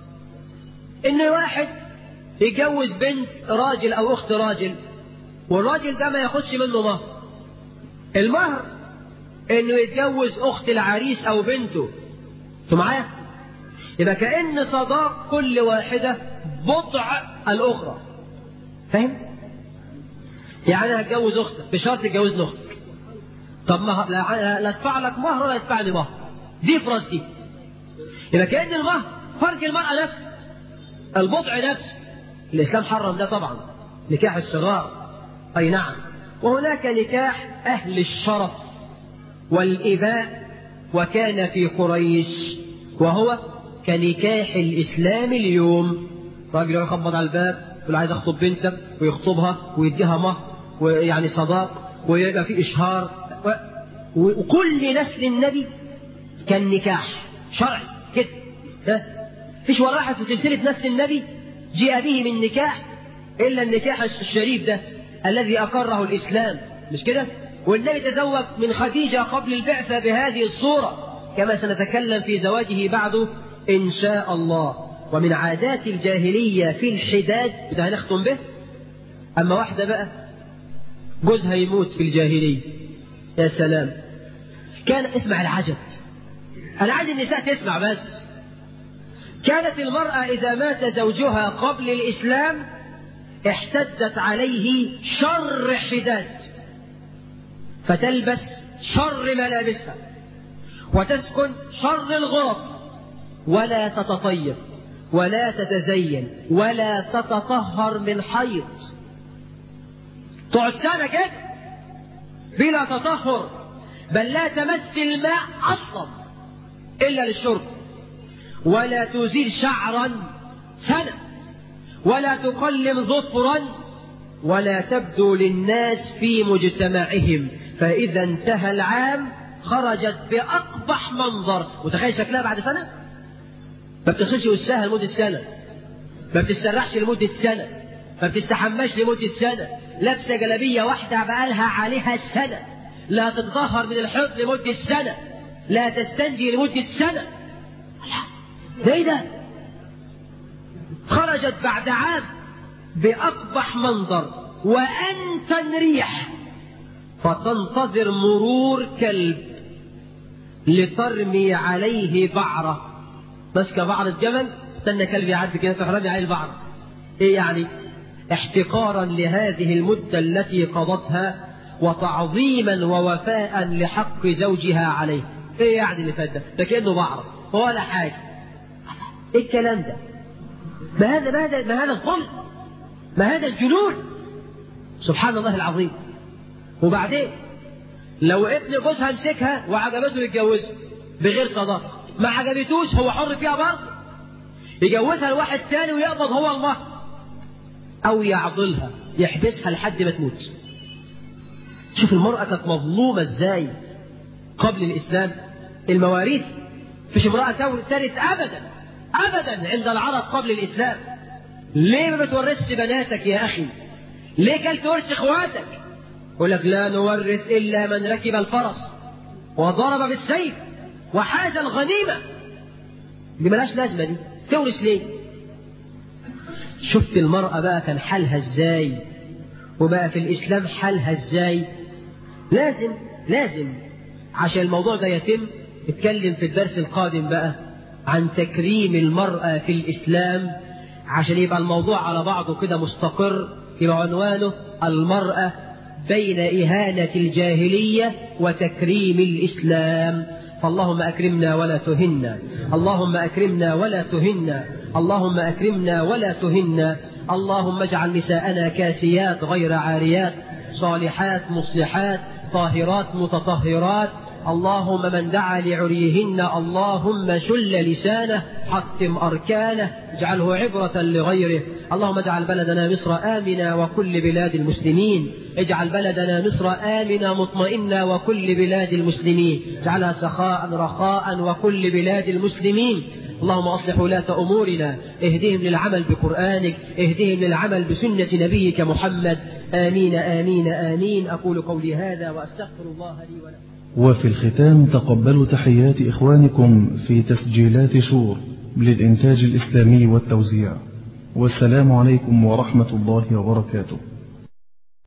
إن واحد يتجوز بنت راجل أو أخت راجل والراجل ده ما ياخدش منه مهر المهر إنه يتجوز أخت العريس أو بنته أنتوا معايا؟ يبقى كأن صداق كل واحدة بضع الأخرى فاهم؟ يعني أنا هتجوز أختك بشرط تتجوزني أختك طب ما لا, لا ادفع لك مهر ولا ادفع لي مهر دي فراس دي يبقى كأن المهر فرق المرأة نفسه البضع نفسه الإسلام حرم ده طبعا نكاح الصغار أي نعم وهناك نكاح أهل الشرف والإباء وكان في قريش وهو كنكاح الإسلام اليوم راجل يخبط على الباب يقول عايز أخطب بنتك ويخطبها ويديها مهر ويعني صداق ويبقى في إشهار و... وكل نسل النبي كان نكاح شرعي كده ها فيش ولا واحد في سلسلة نسل النبي جاء به من نكاح إلا النكاح الشريف ده الذي أقره الإسلام مش كده والنبي تزوج من خديجة قبل البعثة بهذه الصورة كما سنتكلم في زواجه بعده إن شاء الله ومن عادات الجاهلية في الحداد ده هنختم به أما واحدة بقى جوزها يموت في الجاهلية يا سلام كان اسمع العجب أنا عايز النساء تسمع بس كانت المرأة إذا مات زوجها قبل الإسلام احتدت عليه شر حداد فتلبس شر ملابسها وتسكن شر الغرف ولا تتطيب ولا تتزين ولا تتطهر من حيض تقعد سنة كده بلا تطهر بل لا تمس الماء أصلا إلا للشرب ولا تزيل شعرا سنة ولا تقلم ظفرا ولا تبدو للناس في مجتمعهم فإذا انتهى العام خرجت بأقبح منظر وتخيل شكلها بعد سنة ما بتغسلش وشها لمدة سنة ما بتسترحش لمدة سنة ما بتستحماش لمدة سنة لابسة جلابية واحدة بقالها عليها سنة لا تتطهر من الحيض لمدة سنة لا تستنجي لمدة سنة ده ايه ده خرجت بعد عام بأقبح منظر وأنتن ريح فتنتظر مرور كلب لترمي عليه بعرة ماسكة بعرة جمل استنى كلب يعدي كده تحرمي عليه البعرة ايه يعني احتقارا لهذه المدة التي قضتها وتعظيما ووفاء لحق زوجها عليه ايه يعني اللي فات ده ده كأنه بعرة ولا حاجة ايه الكلام ده ما هذا ما هذا ما هذا الظلم ما هذا الجنون سبحان الله العظيم وبعدين لو ابن جوزها مسكها وعجبته يتجوزها بغير صداقة ما عجبتوش هو حر فيها برضه يجوزها لواحد تاني ويقبض هو المهر أو يعضلها يحبسها لحد ما تموت شوف المرأة كانت مظلومة ازاي قبل الإسلام المواريث فيش امرأة ترث أبدا أبدا عند العرب قبل الإسلام ليه ما بتورثش بناتك يا أخي ليه كل تورث إخواتك يقول لك لا نورث إلا من ركب الفرس وضرب بالسيف وحاز الغنيمة دي ملاش لازمة دي تورث ليه شفت المرأة بقى كان حالها ازاي وبقى في الإسلام حالها ازاي لازم لازم عشان الموضوع ده يتم اتكلم في الدرس القادم بقى عن تكريم المرأة في الإسلام عشان يبقى الموضوع على بعضه كده مستقر يبقى عنوانه المرأة بين إهانة الجاهلية وتكريم الإسلام فاللهم أكرمنا ولا تهنا اللهم أكرمنا ولا تهنا اللهم أكرمنا ولا تهنا اللهم اجعل نساءنا كاسيات غير عاريات صالحات مصلحات طاهرات متطهرات اللهم من دعا لعريهن اللهم شل لسانه حتم أركانه اجعله عبرة لغيره اللهم اجعل بلدنا مصر آمنا وكل بلاد المسلمين اجعل بلدنا مصر آمنا مطمئنا وكل بلاد المسلمين اجعلها سخاء رخاء وكل بلاد المسلمين اللهم أصلح ولاة أمورنا اهدهم للعمل بقرآنك اهدهم للعمل بسنة نبيك محمد آمين آمين آمين أقول قولي هذا وأستغفر الله لي ولكم وفي الختام تقبلوا تحيات إخوانكم في تسجيلات شور للإنتاج الإسلامي والتوزيع والسلام عليكم ورحمة الله وبركاته